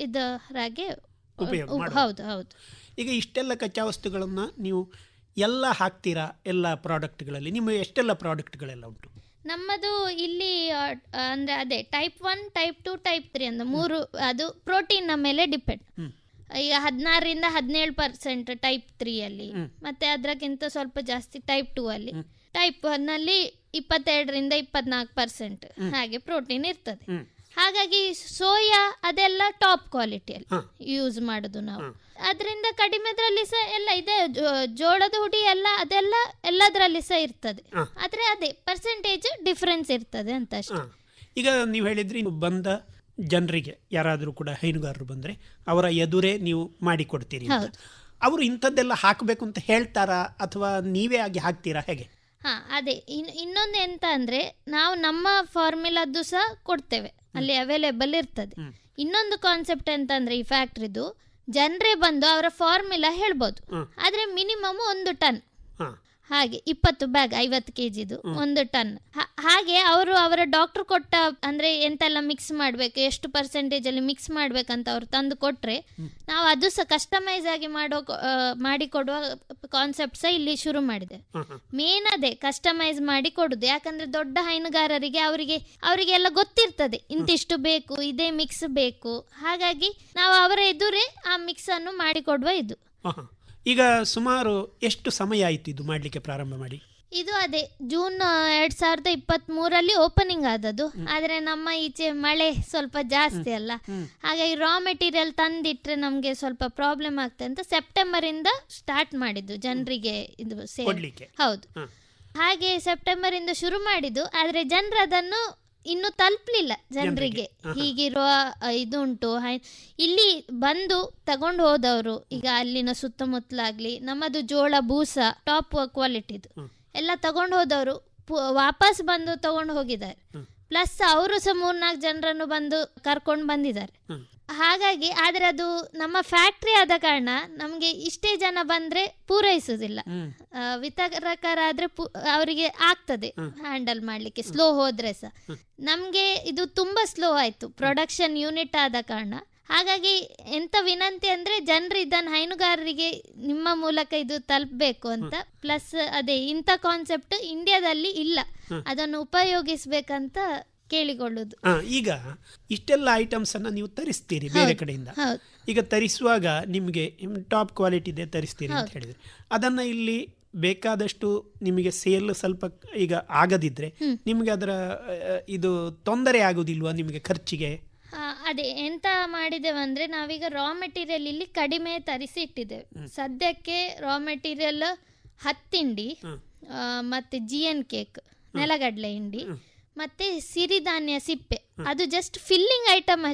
ಇದರಾಗೆ ಉಪಯೋಗ ಉ- ಮಾಡೋದು. ಹೌದು ಹೌದು ಈಗ ಇಷ್ಟೆಲ್ಲ ಕಚ್ಚಾ ವಸ್ತುಗಳನ್ನು ನೀವು ಎಲ್ಲ ಹಾಕ್ತೀರಾ ಎಲ್ಲ ಪ್ರಾಡಕ್ಟ್ಗಳಲ್ಲಿ ನಿಮ್ಮ ಎಷ್ಟೆಲ್ಲ ಪ್ರಾಡಕ್ಟ್ಗಳೆಲ್ಲ ಉಂಟು ನಮ್ಮದು ಇಲ್ಲಿ ಆ, ಅಂದ್ರೆ ಅದೇ type one type two type three ಅಂತ ಮೂರು ಅದು ಪ್ರೋಟೀನ್ ಮೇಲೆ ಡಿಪೆಂಡ್ ಈಗ ಹದಿನಾರರಿಂದ ಹದಿನೇಳು ಪರ್ಸೆಂಟ್ ಟೈಪ್ ತ್ರೀ ಅಲ್ಲಿ ಮತ್ತೆ ಅದಕ್ಕಿಂತ ಸ್ವಲ್ಪ ಜಾಸ್ತಿ ಟೈಪ್ ಟೂ ಅಲ್ಲಿ ಟೈಪ್ ಒನ್ ಅಲ್ಲಿ ಇಪ್ಪತ್ತೆರಡರಿಂದ ಇಪ್ಪತ್ನಾಲ್ಕು ಪರ್ಸೆಂಟ್ ಹಾಗೆ ಪ್ರೋಟೀನ್ ಇರ್ತದೆ ಹಾಗಾಗಿ ಸೋಯಾ ಅದೆಲ್ಲ ಟಾಪ್ ಕ್ವಾಲಿಟಿಯಲ್ಲಿ ಯೂಸ್ ಮಾಡುದು ನಾವು ಅದರಿಂದ ಕಡಿಮೆದ್ರಲ್ಲಿ ಸಹ ಎಲ್ಲ ಇದೆ ಜೋ- ಜೋಳದ ಹುಡಿ ಎಲ್ಲ ಅದೆಲ್ಲ ಎಲ್ಲದರಲ್ಲಿ ಸಹ ಇರ್ತದೆ ಆದ್ರೆ ಅದೇ ಪರ್ಸೆಂಟೇಜ್ ಡಿಫ್ರೆನ್ಸ್ ಇರ್ತದೆ ಅಂತ ಅಷ್ಟೇ ಈಗ ನೀವು ಹೇಳಿದ್ರಿ ನೀವು ಬಂದ ಜನರಿಗೆ ಯಾರಾದರೂ ಕೂಡ ಹೈನುಗಾರರು ಬಂದರೆ ಅವರ ಎದುರೇ ನೀವು ಮಾಡಿಕೊಡ್ತೀರಿ ಅಂತ. ಹೌದು. ಅವರು ಇಂಥದ್ದೆಲ್ಲ ಹಾಕಬೇಕು ಅಂತ ಹೇಳ್ತಾರಾ ಅಥವಾ ನೀವೇ ಆಗಿ ಹಾಕ್ತೀರಾ ಹೇಗೆ ಹಾ ಅದೇ ಇನ್ ಇನ್ನೊಂದು ಎಂತ ಅಂದ್ರೆ ನಾವು ನಮ್ಮ ಫಾರ್ಮುಲಾದ್ದು ಸಹ ಕೊಡ್ತೇವೆ ಅಲ್ಲಿ ಅವೈಲೇಬಲ್ ಇರ್ತದೆ ಇನ್ನೊಂದು ಕಾನ್ಸೆಪ್ಟ್ ಎಂತ ಅಂದ್ರೆ ಈ ಫ್ಯಾಕ್ಟ್ರಿದು ಜನರೇ ಬಂದು ಅವರ ಫಾರ್ಮುಲಾ ಹೇಳ್ಬೋದು ಆದ್ರೆ ಮಿನಿಮಮ್ ಒಂದು ಟನ್ ಹಾಗೆ ಇಪ್ಪತ್ತು ಬ್ಯಾಗ್ ಐವತ್ತು ಕೆ ಜಿದು ಒಂದು ಟನ್ ಹಾಗೆ ಅವರು ಅವರ ಡಾಕ್ಟರ್ ಕೊಟ್ಟ ಅಂದ್ರೆ ಎಂತೆಲ್ಲ ಮಿಕ್ಸ್ ಮಾಡಬೇಕು ಎಷ್ಟು ಪರ್ಸೆಂಟೇಜ್ ಅಲ್ಲಿ ಮಿಕ್ಸ್ ಮಾಡ್ಬೇಕಂತ ಅವ್ರು ತಂದು ಕೊಟ್ರೆ ನಾವು ಅದು ಸಹ ಕಸ್ಟಮೈಸ್ ಆಗಿ ಮಾಡೋ ಆ, ಮಾಡಿಕೊಡುವ ಕಾನ್ಸೆಪ್ಟ್ ಸಹ ಇಲ್ಲಿ ಶುರು ಮಾಡಿದೆ ಮೇನ್ ಅದೇ ಕಸ್ಟಮೈಸ್ ಮಾಡಿ ಕೊಡುದು ಯಾಕಂದ್ರೆ ದೊಡ್ಡ ಹೈನುಗಾರರಿಗೆ ಅವರಿಗೆ ಅವರಿಗೆಲ್ಲ ಗೊತ್ತಿರ್ತದೆ ಇಂತಿಷ್ಟು ಬೇಕು ಇದೇ ಮಿಕ್ಸ್ ಬೇಕು ಹಾಗಾಗಿ ನಾವು ಅವರ ಎದುರೇ ಆ ಮಿಕ್ಸ್ ಅನ್ನು ಮಾಡಿಕೊಡುವ ಇದು ಆಹಾ. ಈಗ ಸುಮಾರು ಎಷ್ಟು ಸಮಯ ಆಯಿತು ಇದು ಮಾಡಲಿಕ್ಕೆ ಪ್ರಾರಂಭ ಮಾಡಿ ಇದು ಅದೇ ಜೂನ್ ಎರಡ್ ಸಾವಿರದ ಇಪ್ಪತ್ತ್ ಮೂರಲ್ಲಿ ಓಪನಿಂಗ್ ಆದದ್ದು ಆದ್ರೆ ನಮ್ಮ ಈಚೆ ಮಳೆ ಸ್ವಲ್ಪ ಜಾಸ್ತಿ ಅಲ್ಲ ಹಾಗಾಗಿ ರಾ ಮೆಟೀರಿಯಲ್ ತಂದಿಟ್ರೆ ನಮ್ಗೆ ಸ್ವಲ್ಪ ಪ್ರಾಬ್ಲಮ್ ಆಗ್ತದೆ ಅಂತ ಸೆಪ್ಟೆಂಬರ್ ಇಂದ ಸ್ಟಾರ್ಟ್ ಮಾಡಿದ್ದು ಜನರಿಗೆ ಇದು ಸೇಲ್ ಕೊಡ್ಲಿಕ್ಕೆ. ಹೌದು ಹಾಗೆ ಸೆಪ್ಟೆಂಬರ್ ಇಂದ ಶುರು ಮಾಡಿದ್ದು ಆದ್ರೆ ಜನರು ಅದನ್ನು ಇನ್ನು ತಲುಪಲಿಲ್ಲ ಜನರಿಗೆ ಹೀಗಿರುವ ಅ, ಇದು ಉಂಟು ಹೈ- ಇಲ್ಲಿ ಬಂದು ತಗೊಂಡು ಹೋದವರು ಈಗ ಅಲ್ಲಿನ ಸುತ್ತಮುತ್ತಲಾಗ್ಲಿ ನಮ್ಮದು ಜೋಳ ಬೂಸ ಟಾಪ್ ಕ್ವಾಲಿಟಿದು ಎಲ್ಲ ತಗೊಂಡು ಹೋದವರು ಪು- ವಾಪಸ್ ಬಂದು ತಗೊಂಡು ಹೋಗಿದ್ದಾರೆ ಪ್ಲಸ್ ಅವರು ಸಹ ಮೂರ್ನಾಲ್ಕು ಜನರನ್ನು ಬಂದು ಕರ್ಕೊಂಡು ಬಂದಿದ್ದಾರೆ ಹಾಗಾಗಿ ಆದ್ರೆ ಅದು ನಮ್ಮ ಫ್ಯಾಕ್ಟ್ರಿ ಆದ ಕಾರಣ ನಮಗೆ ಇಷ್ಟೇ ಜನ ಬಂದ್ರೆ ಪೂರೈಸುದಿಲ್ಲ ಆ, ವಿತರಕರಾದ್ರೆ ಪು- ಅವರಿಗೆ ಆಗ್ತದೆ ಹ್ಯಾಂಡಲ್ ಮಾಡ್ಲಿಕ್ಕೆ ಸ್ಲೋ ಹೋದ್ರೆ ಸಹ ನಮ್ಗೆ ಇದು ತುಂಬಾ ಸ್ಲೋ ಆಯ್ತು ಪ್ರೊಡಕ್ಷನ್ ಯೂನಿಟ್ ಆದ ಕಾರಣ ಹಾಗಾಗಿ ಎಂತ ವಿನಂತಿ ಅಂದ್ರೆ ಜನರು ಇದನ್ನ ಹೈನುಗಾರರಿಗೆ ನಿಮ್ಮ ಮೂಲಕ ಇದು ತಲುಪಬೇಕು ಅಂತ ಪ್ಲಸ್ ಅದೇ ಇಂಥ ಕಾನ್ಸೆಪ್ಟ್ ಇಂಡಿಯಾದಲ್ಲಿ ಇಲ್ಲ ಅದನ್ನು ಉಪಯೋಗಿಸ್ಬೇಕಂತ ಕೇಳಿಕೊಳ್ಳುದು ಆ, ಈಗ ಇಷ್ಟೆಲ್ಲ ಐಟಮ್ಸ್ ಅನ್ನ ನೀವು ತರಿಸ್ತೀರಿ ಬೇರೆ ಹೌದು, ಕಡೆಯಿಂದ ಹೌದು. ಈಗ ತರಿಸುವಾಗ ನಿಮಗೆ ಟಾಪ್ ಕ್ವಾಲಿಟಿದೆ ತರಿಸ್ತೀರಿ ಅಂತ ಹೌದು. ಹೇಳಿದ್ರೆ ಅದನ್ನ ಇಲ್ಲಿ ಬೇಕಾದಷ್ಟು ನಿಮಗೆ ಸೇಲ್ ಸ್ವಲ್ಪ ಈಗ ಆಗದಿದ್ರೆ ನಿಮಗೆ ಅದರ ಆ, ಇದು ತೊಂದರೆ ಆಗುದಿಲ್ವಾ ನಿಮಗೆ ಖರ್ಚಿಗೆ ಆ, ಅದೇ ಎಂತ ಮಾಡಿದ್ದೇವೆ ಅಂದ್ರೆ ನಾವೀಗ ರಾ ಮೆಟೀರಿಯಲ್ ಇಲ್ಲಿ ಕಡಿಮೆ ತರಿಸಿ ಇಟ್ಟಿದ್ದೇವೆ ಸದ್ಯಕ್ಕೆ ರಾ ಮೆಟೀರಿಯಲ್ ಹತ್ತಿಂಡಿ ಆ, ಮತ್ತೆ ಜಿ ಎನ್ ಕೇಕ್ ನೆಲಗಡಲೆ ಹಿಂಡಿ ಮತ್ತೆ ಸಿರಿಧಾನ್ಯ ಸಿಪ್ಪೆ ಅದು ಜಸ್ಟ್ ಫಿಲ್ಲಿಂಗ್ ಐಟಮ್ ಅಷ್ಟೇ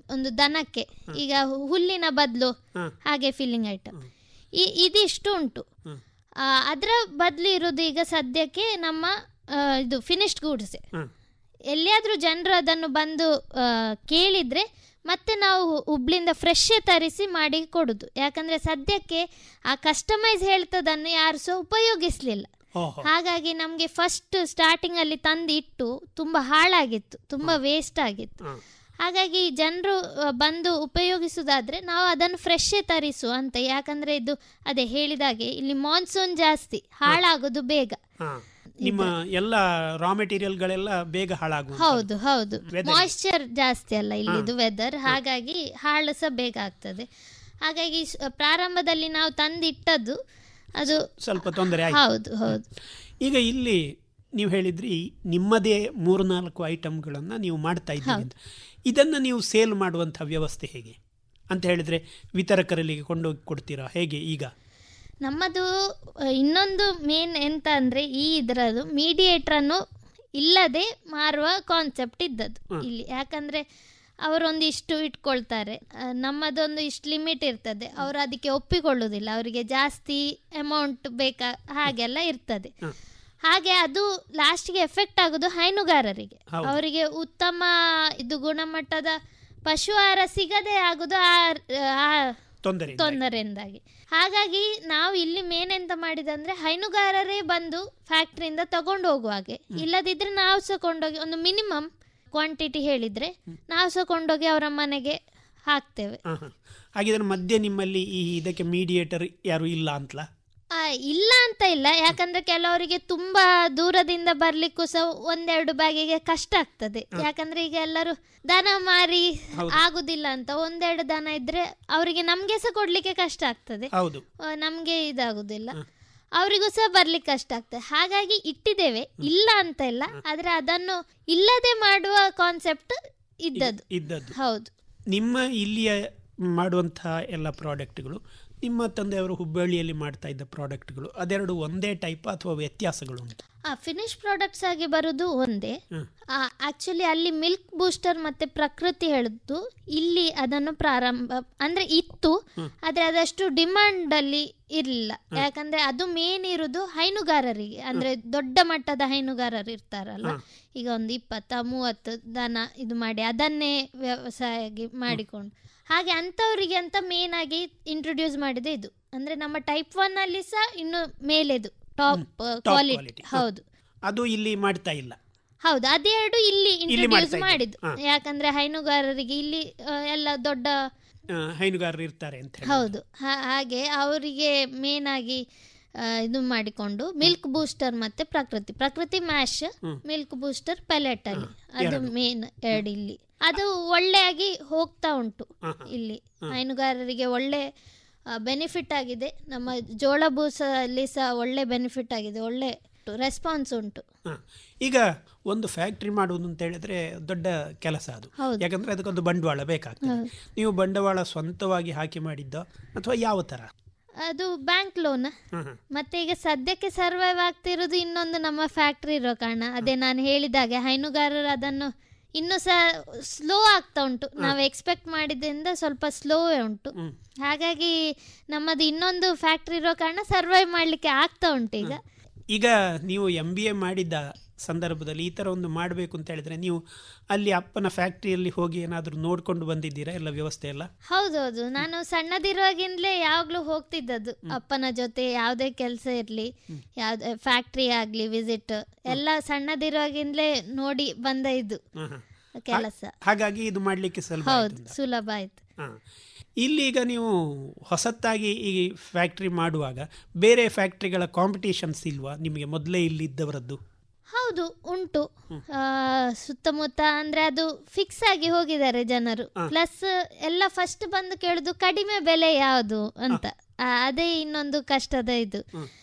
ಒಂದು ದನಕ್ಕೆ ಈಗ ಹುಲ್ಲಿನ ಬದಲು ಹಾಗೆ ಫಿಲ್ಲಿಂಗ್ ಐಟಮ್ ಈ ಇದಿಷ್ಟು ಉಂಟು ಆ, ಅದರ ಬದಲು ಇರೋದು ಈಗ ಸದ್ಯಕ್ಕೆ ನಮ್ಮ ಆ, ಇದು ಫಿನಿಶ್ಡ್ ಗೂಡ್ಸ್ ಎಲ್ಲಿಯಾದರೂ ಜನರು ಅದನ್ನು ಬಂದು ಆ, ಕೇಳಿದ್ರೆ ಮತ್ತೆ ನಾವು ಹುಬ್ಳಿಂದ ಫ್ರೆಶ್ ತರಿಸಿ ಮಾಡಿ ಕೊಡುದು ಯಾಕಂದ್ರೆ ಸದ್ಯಕ್ಕೆ ಆ ಕಸ್ಟಮೈಸ್ ಹೇಳ್ತದನ್ನು ಯಾರು ಸಹ ಉಪಯೋಗಿಸ್ಲಿಲ್ಲ ಹಾಗಾಗಿ ನಮಗೆ ಫಸ್ಟ್ ಸ್ಟಾರ್ಟಿಂಗ್ ಅಲ್ಲಿ ತಂದು ಇಟ್ಟು ತುಂಬಾ ಹಾಳಾಗಿತ್ತು ತುಂಬಾ ವೇಸ್ಟ್ ಆಗಿತ್ತು ಹಾಗಾಗಿ ಜನರು ಬಂದು ಉಪಯೋಗಿಸುವುದಾದ್ರೆ ನಾವು ಅದನ್ನು ಫ್ರೆಶ್ ತರಿಸು ಅಂತ ಯಾಕಂದ್ರೆ ಇದು ಅದೇ ಹೇಳಿದಾಗೆ ಇಲ್ಲಿ ಮಾನ್ಸೂನ್ ಜಾಸ್ತಿ ಹಾಳಾಗೋದು ಬೇಗ ಹಾ. ನಿಮ್ಮ ಎಲ್ಲ ರಾ ಮೆಟೀರಿಯಲ್ಗಳೆಲ್ಲ ಬೇಗ ಹಾಳಾಗುವ ಹೌದು ಹೌದು Weather. ಮಾಯಿಶ್ಚರ್ ಜಾಸ್ತಿ ಅಲ್ಲ ಇಲ್ಲಿದು ವೆದರ್ ಹಾಗಾಗಿ ಹಾಳು ಸಹ ಬೇಗ ಆಗ್ತದೆ ಹಾಗಾಗಿ ಸ್- ಪ್ರಾರಂಭದಲ್ಲಿ ನಾವು ತಂದಿಟ್ಟದ್ದು ಅದು ಸ್ವಲ್ಪ ತೊಂದರೆ ಆಯ್ತು ಹೌದು ಹೌದು ಈಗ ಇಲ್ಲಿ ನೀವು ಹೇಳಿದ್ರಿ ನಿಮ್ಮದೇ ಮೂರು ನಾಲ್ಕು ಐಟಮ್ಗಳನ್ನು ನೀವು ಮಾಡ್ತಾ ಇದ್ದೀರಿ ಅಂತ ಇದನ್ನು ನೀವು ಸೇಲ್ ಮಾಡುವಂಥ ವ್ಯವಸ್ಥೆ ಹೇಗೆ ಅಂತ ಹೇಳಿದ್ರೆ ವಿತರಕರಲ್ಲಿ ಕೊಂಡೋಗಿ ಕೊಡ್ತೀರಾ ಹೇಗೆ ಈಗ ನಮ್ಮದು ಅ, ಇನ್ನೊಂದು ಮೇನ್ ಎಂತ ಅಂದ್ರೆ ಈ ಇದರದು ಮೀಡಿಯೇಟರ್ ಅನ್ನು ಇಲ್ಲದೆ ಮಾರುವ ಕಾನ್ಸೆಪ್ಟ್ ಇದ್ದದ್ದು ಇಲ್ಲಿ ಯಾಕಂದ್ರೆ ಅವರೊಂದು ಇಷ್ಟು ಇಟ್ಕೊಳ್ತಾರೆ ಆ, ನಮ್ಮದೊಂದು ಇಷ್ಟು ಲಿಮಿಟ್ ಇರ್ತದೆ ಅವರು ಅದಕ್ಕೆ ಒಪ್ಪಿಕೊಳ್ಳುವುದಿಲ್ಲ ಅವರಿಗೆ ಜಾಸ್ತಿ ಅಮೌಂಟ್ ಬೇಕಾ ಹಾಗೆಲ್ಲ ಇರ್ತದೆ ಹಾಗೆ ಅದು ಲಾಸ್ಟ್ಗೆ ಎಫೆಕ್ಟ್ ಆಗೋದು ಹೈನುಗಾರರಿಗೆ ಹೌದು. ಅವರಿಗೆ ಉತ್ತಮ ಇದು ಗುಣಮಟ್ಟದ ಪಶು ಆಹಾರ ಸಿಗದೆ ಆಗೋದು ಆ ಆ ತೊಂದರೆ ತೊಂದರೆಯಿಂದಾಗಿ ಹಾಗಾಗಿ ನಾವು ಇಲ್ಲಿ ಮೇನ್ ಎಂತ ಮಾಡಿದಂದ್ರೆ ಹೈನುಗಾರರೇ ಬಂದು ಫ್ಯಾಕ್ಟ್ರಿಯಿಂದ ತಗೊಂಡು ಹೋಗುವಾಗೆ ಇಲ್ಲದಿದ್ರೆ ನಾವು ಸಹ ಕೊಂಡೋಗಿ ಒಂದು ಮಿನಿಮಮ್ ಕ್ವಾಂಟಿಟಿ ಹೇಳಿದ್ರೆ ನಾವು ಸಹ ಕೊಂಡೋಗಿ ಅವರ ಮನೆಗೆ ಹಾಕ್ತೇವೆ ಹಾ, ಹಾ. ಹಾಗಿದ್ರೆ ಮಧ್ಯೆ ನಿಮ್ಮಲ್ಲಿ ಈ ಇದಕ್ಕೆ ಮೀಡಿಯೇಟರ್ ಯಾರು ಇಲ್ಲ ಅಂತಲಾ ಆ, ಇಲ್ಲ ಅಂತ ಇಲ್ಲ ಯಾಕಂದ್ರೆ ಕೆಲವರಿಗೆ ತುಂಬಾ ದೂರದಿಂದ ಬರ್ಲಿಕ್ಕೂ ಸಹ ಒಂದೆರಡು ಬ್ಯಾಗಿಗೆ ಕಷ್ಟ ಆಗ್ತದೆ ಯಾಕಂದ್ರೆ ಈಗ ಎಲ್ಲರೂ ದನ ಮಾರಿ ಹೌದು. ಆಗುದಿಲ್ಲ ಅಂತ ಒಂದೆರಡು ದನ ಇದ್ರೆ ಅವರಿಗೆ ನಮ್ಗೆ ಸಹ ಕೊಡ್ಲಿಕ್ಕೆ ಕಷ್ಟ ಆಗ್ತದೆ ಹೌದು ಆ, ನಮ್ಗೆ ಇದಾಗುದಿಲ್ಲ ಅವರಿಗೂ ಸಹ ಬರ್ಲಿಕ್ಕೆ ಕಷ್ಟ ಆಗ್ತದೆ ಹಾಗಾಗಿ ಇಟ್ಟಿದ್ದೇವೆ ಇಲ್ಲ ಅಂತ ಇಲ್ಲ ಆದ್ರೆ ಅದನ್ನು ಇಲ್ಲದೆ ಮಾಡುವ ಕಾನ್ಸೆಪ್ಟ್ ಇದ್ದದ್ದು ಇದ್ದದ್ದು ಹೌದು ನಿಮ್ಮ ಇಲ್ಲಿಯ ಮಾಡುವಂತಹ ಎಲ್ಲ ಪ್ರಾಡಕ್ಟ್ಗಳು ನಿಮ್ಮ ತಂದೆಯವರು ಹುಬ್ಬಳ್ಳಿಯಲ್ಲಿ ಮಾಡ್ತಾ ಇದ್ದ ಪ್ರಾಡಕ್ಟ್ಗಳು ಅದೆರಡು ಒಂದೇ ಟೈಪ್ ಅಥವಾ ವ್ಯತ್ಯಾಸಗಳು ಉಂಟು ಆ ಫಿನಿಶ್ ಪ್ರಾಡಕ್ಟ್ಸ್ ಆಗಿ ಬರುದು ಒಂದೇ ಹ್ಮ್. ಆಕ್ಚುಲಿ ಅಲ್ಲಿ ಮಿಲ್ಕ್ ಬೂಸ್ಟರ್ ಮತ್ತೆ ಪ್ರಕೃತಿ ಹೇಳಿದ್ದು ಇಲ್ಲಿ ಅದನ್ನು ಪ್ರಾರಂಭ ಅಂದ್ರೆ ಇತ್ತು ಆದ್ರೆ ಅದಷ್ಟು ಡಿಮಾಂಡ್ ಅಲ್ಲಿ ಇರಲಿಲ್ಲ ಯಾಕಂದ್ರೆ ಅದು ಮೇನ್ ಇರುದು ಹೈನುಗಾರರಿಗೆ ಅಂದ್ರೆ ದೊಡ್ಡ ಮಟ್ಟದ ಹೈನುಗಾರರು ಇರ್ತಾರಲ್ಲ ಈಗ ಒಂದು ಇಪ್ಪತ್ತ ಮೂವತ್ತು ದನ ಇದು ಮಾಡಿ ಅದನ್ನೇ ವ್ಯವಸಾಯ ಮಾಡಿಕೊಂಡು ಹಾಗೆ ಅಂಥವರಿಗೆ ಅಂತ ಮೇನ್ ಆಗಿ ಇಂಟ್ರೊಡ್ಯೂಸ್ ಮಾಡಿದೆ ಇದು ಅಂದ್ರೆ ನಮ್ಮ ಟೈಪ್ ಒನ್ ಅಲ್ಲಿ ಸಹ ಇನ್ನು ಮೇಲೆದು ಟಾಪ್ Top ಕ್ವಾಲಿಟಿ quality. ಹೌದು ಅದು ಇಲ್ಲಿ ಮಾಡ್ತಾ ಇಲ್ಲ ಹೌದು ಅದೆರಡು ಇಲ್ಲಿ ಇಂಟ್ರೊಡ್ಯೂಸ್ ಮಾಡ್ತಾ ಇದ್ದಾರೆ. ಮಾಡಿದ್ದು ಹಾ. ಯಾಕಂದ್ರೆ ಹೈನುಗಾರರಿಗೆ ಇಲ್ಲಿ ಆ, ಎಲ್ಲ ದೊಡ್ಡ ಆ, ಹೈನುಗಾರರು ಇರ್ತಾರೆ ಅಂತ ಹೇಳಿ ಹೌದು ಹಾ- ಹಾಗೆ ಅವರಿಗೆ ಮೇನ್ ಆಗಿ ಆ, ಇದು ಮಾಡಿಕೊಂಡು ಮಿಲ್ಕ್ ಬೂಸ್ಟರ್ ಮತ್ತೆ ಪ್ರಕೃತಿ ಪ್ರಕೃತಿ ಮ್ಯಾಶ್ ಹ್ಮ್. ಮಿಲ್ಕ್ ಬೂಸ್ಟರ್ ಪೆಲೆಟ್ ಅಲ್ಲಿ ಅದು ಎರಡು. ಮೇನ್ ಎರಡು ಇಲ್ಲಿ ಅದು ಒಳ್ಳೆಯಾಗಿ ಹೋಗ್ತಾ ಉಂಟು ಹಾ, ಹಾ. ಇಲ್ಲಿ ಹಾ. ಹೈನುಗಾರರಿಗೆ ಒಳ್ಳೆ ಬೆನಿಫಿಟ್ ಆಗಿದೆ ನಮ್ಮ ಜೋಳ ಬೂಸ ಅಲ್ಲಿ ಸಹ ಒಳ್ಳೆ ಬೆನಿಫಿಟ್ ಆಗಿದೆ ಒಳ್ಳೆ ರೆಸ್ಪಾನ್ಸ್ ಉಂಟು ಹ. ಈಗ ಒಂದು ಫ್ಯಾಕ್ಟ್ರಿ ಮಾಡುವುದು ಅಂತ ಹೇಳಿದ್ರೆ ದೊಡ್ಡ ಕೆಲಸ ಅದು ಹೌದು. ಯಾಕಂದ್ರೆ ಅದಕ್ಕೊಂದು ಬಂಡವಾಳ ಬೇಕಾಗ್ತದೆ ಹೌದು. ನೀವು ಬಂಡವಾಳ ಸ್ವಂತವಾಗಿ ಹಾಕಿ ಮಾಡಿದ್ದ ಅಥವಾ ಯಾವ ತರ ಅದು ಬ್ಯಾಂಕ್ ಲೋನ್ ಹ, ಹ. ಮತ್ತೆ ಈಗ ಸದ್ಯಕ್ಕೆ ಸರ್ವೈವ್ ಆಗ್ತಿರೋದು ಇನ್ನೊಂದು ನಮ್ಮ ಫ್ಯಾಕ್ಟ್ರಿ ಇರೋ ಕಾರಣ ಅದೇ ನಾನು ಹೇಳಿದಾಗೆ ಹೈನುಗಾರರು ಅದನ್ನು ಇನ್ನೂ ಸಹ ಸ್ಲೋ ಆಗ್ತಾ ಉಂಟು ನಾವು ಎಕ್ಸ್ಪೆಕ್ಟ್ ಮಾಡಿದ್ರಿಂದ ಸ್ವಲ್ಪ ಸ್ಲೋವೇ ಉಂಟು ಹಾಗಾಗಿ ನಮ್ಮದು ಇನ್ನೊಂದು ಫ್ಯಾಕ್ಟ್ರಿ ಇರೋ ಕಾರಣ ಸರ್ವೈವ್ ಮಾಡಲಿಕ್ಕೆ ಆಗ್ತಾ ಉಂಟು ಈಗ ಈಗ ನೀವು ಎಂ ಬಿ ಎ ಮಾಡಿದ್ದ ಸಂದರ್ಭದಲ್ಲಿ ಈ ಥರ ಒಂದು ಮಾಡಬೇಕು ಅಂತ ಹೇಳಿದ್ರೆ ನೀವು ಅಲ್ಲಿ ಅಪ್ಪನ ಫ್ಯಾಕ್ಟ್ರಿಯಲ್ಲಿ ಹೋಗಿ ಏನಾದರೂ ನೋಡ್ಕೊಂಡು ಬಂದಿದ್ದೀರಾ ಎಲ್ಲ ವ್ಯವಸ್ಥೆ ಎಲ್ಲ ಹೌದೌದು ನಾನು ಸಣ್ಣದಿರುವಾಗಿಂದಲೇ ಯಾವಾಗಲೂ ಹೋಗ್ತಿದ್ದದ್ದು ಅಪ್ಪನ ಜೊತೆ ಯಾವುದೇ ಕೆಲಸ ಇರಲಿ ಯಾವ್ದೇ ಫ್ಯಾಕ್ಟ್ರಿ ಆಗಲಿ ವಿಸಿಟ್ ಎಲ್ಲ ಸಣ್ಣದಿರುವಾಗಿಂದಲೇ ನೋಡಿ ಬಂದ ಇದು ಹ, ಹ. ಕೆಲಸ ಹಾಗಾಗಿ ಇದು ಮಾಡಲಿಕ್ಕೆ ಸುಲಭ ಹೌದು ಆಯ್ತು. ಸುಲಭ ಆಯ್ತು ಹ. ಇಲ್ಲಿ ಈಗ ನೀವು ಹೊಸತ್ತಾಗಿ ಈ ಫ್ಯಾಕ್ಟ್ರಿ ಮಾಡುವಾಗ ಬೇರೆ ಫ್ಯಾಕ್ಟ್ರಿಗಳ ಕಾಂಪಿಟೇಷನ್ಸ್ ಇಲ್ವಾ ನಿಮಗೆ ಮೊದಲೇ ಇಲ್ಲಿದ್ದವರದ್ದು ಹೌದು ಉಂಟು ಆ, ಸುತ್ತಮುತ್ತ ಅಂದ್ರೆ ಅದು ಫಿಕ್ಸ್ ಆಗಿ ಹೋಗಿದ್ದಾರೆ ಜನರು ಹ. ಪ್ಲಸ್ ಎಲ್ಲ ಫಸ್ಟ್ ಬಂದು ಕೇಳುದು ಕಡಿಮೆ ಬೆಲೆ ಯಾವುದು ಅಂತ ಆ, ಅದೇ ಇನ್ನೊಂದು ಕಷ್ಟದ ಇದು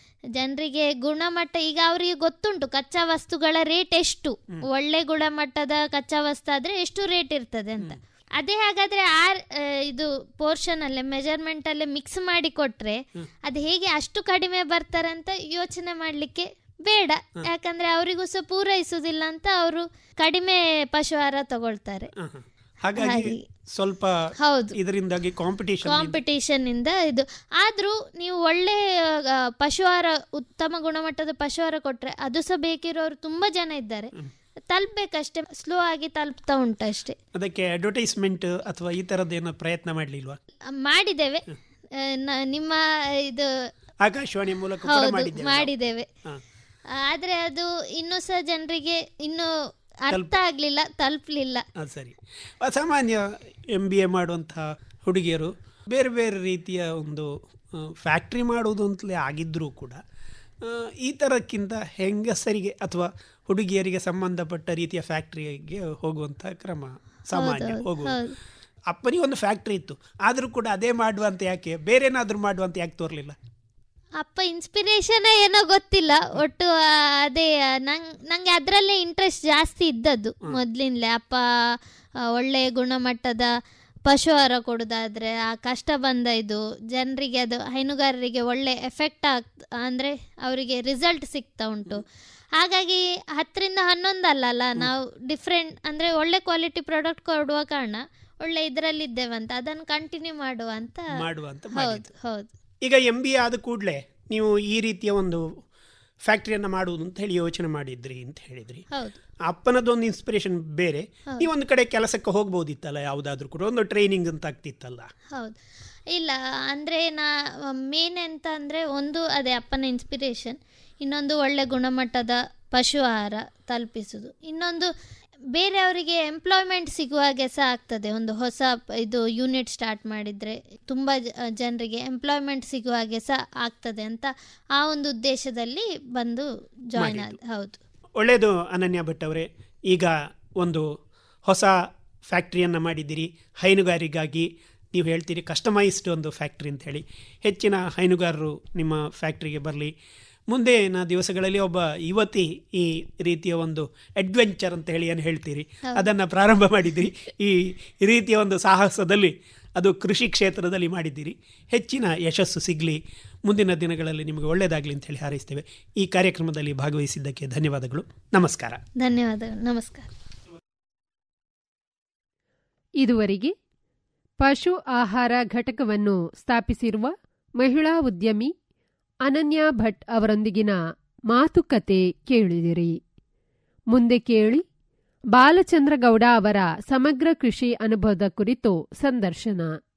ಜನರಿಗೆ ಗುಣಮಟ್ಟ ಈಗ ಅವರಿಗೆ ಗೊತ್ತುಂಟು ಕಚ್ಚಾ ವಸ್ತುಗಳ ರೇಟ್ ಎಷ್ಟು ಒಳ್ಳೆ ಗುಣಮಟ್ಟದ ಕಚ್ಚಾ ವಸ್ತು ಆದ್ರೆ ಎಷ್ಟು ರೇಟ್ ಇರ್ತದೆ ಅಂತ ಅದೇ ಹಾಗಾದ್ರೆ ಆ ಆ, ಇದು ಪೋರ್ಷನ್ ಅಲ್ಲೇ ಮೆಜರ್ಮೆಂಟ್ ಅಲ್ಲೇ ಮಿಕ್ಸ್ ಮಾಡಿ ಕೊಟ್ರೆ ಅದು ಹೇಗೆ ಅಷ್ಟು ಕಡಿಮೆ ಬರ್ತಾರೆ ಅಂತ ಯೋಚನೆ ಮಾಡ್ಲಿಕ್ಕೆ ಬೇಡ ಯಾಕಂದ್ರೆ ಅವರಿಗೂ ಸಹ ಪೂರೈಸುವುದಿಲ್ಲ ಅಂತ ಅವರು ಕಡಿಮೆ ಪಶು ಆಹಾರ ತಗೊಳ್ತಾರೆ ಹಾಗಾಗಿ ಹಾಗೆ. ಸ್ವಲ್ಪ ಹೌದು. ಇದರಿಂದಾಗಿ ಕಾಂಪಿಟೇಷನ್ ಕಾಂಪಿಟೇಷನ್ ಇಂದ ಇದು ಆದ್ರೂ ನೀವು ಒಳ್ಳೆ ಆ, ಪಶುಹಾರ ಉತ್ತಮ ಗುಣಮಟ್ಟದ ಪಶುಹಾರ ಕೊಟ್ರೆ ಅದು ಸಹ ಬೇಕಿರೋರು ತುಂಬಾ ಜನ ಇದ್ದಾರೆ ತಲುಪಬೇಕಷ್ಟೇ ಸ್ಲೋ ಆಗಿ ತಲುಪ್ತಾ ಉಂಟು ಅಷ್ಟೇ ಅದಕ್ಕೆ ಅಡ್ವರ್ಟೈಸ್ಮೆಂಟ್ ಅಥವಾ ಈ ತರದ್ದೇನೋ ಪ್ರಯತ್ನ ಮಾಡಲಿಲ್ವಾ ಆ, ಮಾಡಿದ್ದೇವೆ ಆ, ನ- ನಿಮ್ಮ ಇದು ಆಕಾಶವಾಣಿ ಮೂಲಕ ಕೂಡ ಹೌದು ಮಾಡಿದ್ದೇವೆ ನಾವು. ಮಾಡಿದ್ದೇವೆ ಹಾ. ಆದ್ರೆ ಅದು ಇನ್ನೂ ಸಹ ಜನರಿಗೆ ಇನ್ನು ಅರ್ಥ ತಲುಪ- ಆಗ್ಲಿಲ್ಲ ತಲುಪಲಿಲ್ಲ ಅದು ಸರಿ ಆ, ಸಾಮಾನ್ಯ ಎಂ ಬಿ ಎ ಮಾಡುವಂತಹ ಹುಡುಗಿಯರು ಬೇರೆ ಬೇರೆ ರೀತಿಯ ಒಂದು ಫ್ಯಾಕ್ಟ್ರಿ ಮಾಡುವುದು ಅಂತಲೇ ಆಗಿದ್ದರೂ ಕೂಡ ಆ, ಈ ಥರಕ್ಕಿಂತ ಹೆಂಗಸರಿಗೆ ಅಥವಾ ಹುಡುಗಿಯರಿಗೆ ಸಂಬಂಧಪಟ್ಟ ರೀತಿಯ ಫ್ಯಾಕ್ಟ್ರಿಗೆ ಹೋಗುವಂಥ ಕ್ರಮ ಸಾಮಾನ್ಯ ಹೌದು, ಹೋಗುವ ಹೌದು. ಅಪ್ಪನಿಗೆ ಒಂದು ಫ್ಯಾಕ್ಟ್ರಿ ಇತ್ತು ಆದರೂ ಕೂಡ ಅದೇ ಮಾಡುವಂತ ಯಾಕೆ ಬೇರೆನಾದರೂ ಮಾಡುವಂತ ಯಾಕೆ ತೋರಲಿಲ್ಲ ಅಪ್ಪ ಇನ್ಸ್ಪಿರೇಷನ್ ಏನೋ ಗೊತ್ತಿಲ್ಲ ಒಟ್ಟು ಆ, ಅದೇ ಆ, ನಂಗ್ ನಂಗೆ ಅದರಲ್ಲೇ ಇಂಟ್ರೆಸ್ಟ್ ಜಾಸ್ತಿ ಇದ್ದದ್ದು ಮೊದಲಿಂದಲೇ ಅಪ್ಪ ಆ, ಒಳ್ಳೆ ಗುಣಮಟ್ಟದ ಪಶುಹಾರ ಕೊಡೋದಾದ್ರೆ ಆ ಕಷ್ಟ ಬಂದ ಇದು ಜನರಿಗೆ ಅದು ಹೈನುಗಾರರಿಗೆ ಒಳ್ಳೆ ಎಫೆಕ್ಟ್ ಆಗ್ ಅಂದರೆ ಅವರಿಗೆ ರಿಸಲ್ಟ್ ಸಿಗ್ತಾ ಉಂಟು ಹಾಗಾಗಿ ಹತ್ತರಿಂದ ಹನ್ನೊಂದು ಅಲ್ಲಲ್ಲ ನಾವು ಡಿಫ್ರೆಂಟ್ ಅಂದರೆ ಒಳ್ಳೆ ಕ್ವಾಲಿಟಿ ಪ್ರಾಡಕ್ಟ್ ಕೊಡುವ ಕಾರಣ ಒಳ್ಳೆ ಇದರಲ್ಲಿದ್ದೇವಂತ ಅದನ್ನು ಕಂಟಿನ್ಯೂ ಮಾಡುವ ಅಂತ ಮಾಡುವ ಅಂತ ಹೌದು ಮಾಡಿದ್ದು. ಹೌದು ಈಗ ಎಂ ಬಿ ಎ ಆದ ಕೂಡಲೇ ನೀವು ಈ ರೀತಿಯ ಒಂದು ಫ್ಯಾಕ್ಟ್ರಿಯನ್ನು ಮಾಡುವುದು ಅಂತ ಹೇಳಿ ಯೋಚನೆ ಮಾಡಿದ್ರಿ ಅಂತ ಹೇಳಿದ್ರಿ ಹೌದು ಅಪ್ಪನದೊಂದು ಇನ್ಸ್ಪಿರೇಷನ್ ಬೇರೆ ಹೌದು. ನೀವೊಂದು ಕಡೆ ಕೆಲಸಕ್ಕೆ ಹೋಗ್ಬೋದಿತ್ತಲ್ಲ ಯಾವುದಾದ್ರೂ ಕೂಡ ಒಂದು ಟ್ರೈನಿಂಗ್ ಅಂತ ಆಗ್ತಿತ್ತಲ್ಲ ಹೌದು ಇಲ್ಲ ಅಂದರೆ ನಾ ಮೇನ್ ಎಂತ ಅಂದರೆ ಒಂದು ಅದೇ ಅಪ್ಪನ ಇನ್ಸ್ಪಿರೇಷನ್ ಇನ್ನೊಂದು ಒಳ್ಳೆ ಗುಣಮಟ್ಟದ ಪಶು ಆಹಾರ ತಲುಪಿಸುವುದು ಇನ್ನೊಂದು ಬೇರೆಯವರಿಗೆ ಎಂಪ್ಲಾಯ್ಮೆಂಟ್ ಸಿಗುವ ಹಾಗೆ ಸಹ ಆಗ್ತದೆ ಒಂದು ಹೊಸ ಪ- ಇದು ಯೂನಿಟ್ ಸ್ಟಾರ್ಟ್ ಮಾಡಿದರೆ ತುಂಬ ಜನರಿಗೆ ಎಂಪ್ಲಾಯ್ಮೆಂಟ್ ಸಿಗುವ ಹಾಗೆ ಸಹ ಆಗ್ತದೆ ಅಂತ ಆ ಒಂದು ಉದ್ದೇಶದಲ್ಲಿ ಬಂದು ಜಾಯ್ನ್ ಆದ ಹೌದು ಒಳ್ಳೆಯದು ಅನನ್ಯ ಭಟ್ ಅವರೇ ಈಗ ಒಂದು ಹೊಸ ಫ್ಯಾಕ್ಟ್ರಿಯನ್ನು ಮಾಡಿದ್ದೀರಿ ಹೈನುಗಾರಿಗಾಗಿ ನೀವು ಹೇಳ್ತೀರಿ ಕಸ್ಟಮೈಸ್ಡ್ ಒಂದು ಫ್ಯಾಕ್ಟ್ರಿ ಅಂತ ಹೇಳಿ ಹೆಚ್ಚಿನ ಹೈನುಗಾರರು ನಿಮ್ಮ ಫ್ಯಾಕ್ಟ್ರಿಗೆ ಬರಲಿ ಮುಂದಿನ ದಿವಸಗಳಲ್ಲಿ ಒಬ್ಬ ಯುವತಿ ಈ ರೀತಿಯ ಒಂದು ಅಡ್ವೆಂಚರ್ ಅಂತ ಹೇಳಿ ಏನು ಹೇಳ್ತೀರಿ ಹೌದು. ಅದನ್ನು ಪ್ರಾರಂಭ ಮಾಡಿದ್ದೀರಿ ಈ ರೀತಿಯ ಒಂದು ಸಾಹಸದಲ್ಲಿ ಅದು ಕೃಷಿ ಕ್ಷೇತ್ರದಲ್ಲಿ ಮಾಡಿದ್ದೀರಿ ಹೆಚ್ಚಿನ ಯಶಸ್ಸು ಸಿಗಲಿ ಮುಂದಿನ ದಿನಗಳಲ್ಲಿ ನಿಮಗೆ ಒಳ್ಳೆಯದಾಗಲಿ ಅಂತ ಹೇಳಿ ಹಾರೈಸ್ತೇವೆ ಈ ಕಾರ್ಯಕ್ರಮದಲ್ಲಿ ಭಾಗವಹಿಸಿದ್ದಕ್ಕೆ ಧನ್ಯವಾದಗಳು ನಮಸ್ಕಾರ ಧನ್ಯವಾದಗಳು ನಮಸ್ಕಾರ ಇದುವರೆಗೆ ಪಶು ಆಹಾರ ಘಟಕವನ್ನು ಸ್ಥಾಪಿಸಿರುವ ಮಹಿಳಾ ಉದ್ಯಮಿ ಅನನ್ಯಾ ಭಟ್ ಅವರೊಂದಿಗಿನ ಮಾತುಕತೆ ಕೇಳಿದಿರಿ ಮುಂದೆ ಕೇಳಿ ಬಾಲಚಂದ್ರ ಗೌಡ ಅವರ ಸಮಗ್ರ ಕೃಷಿ ಅನುಭವದ ಕುರಿತು ಸಂದರ್ಶನ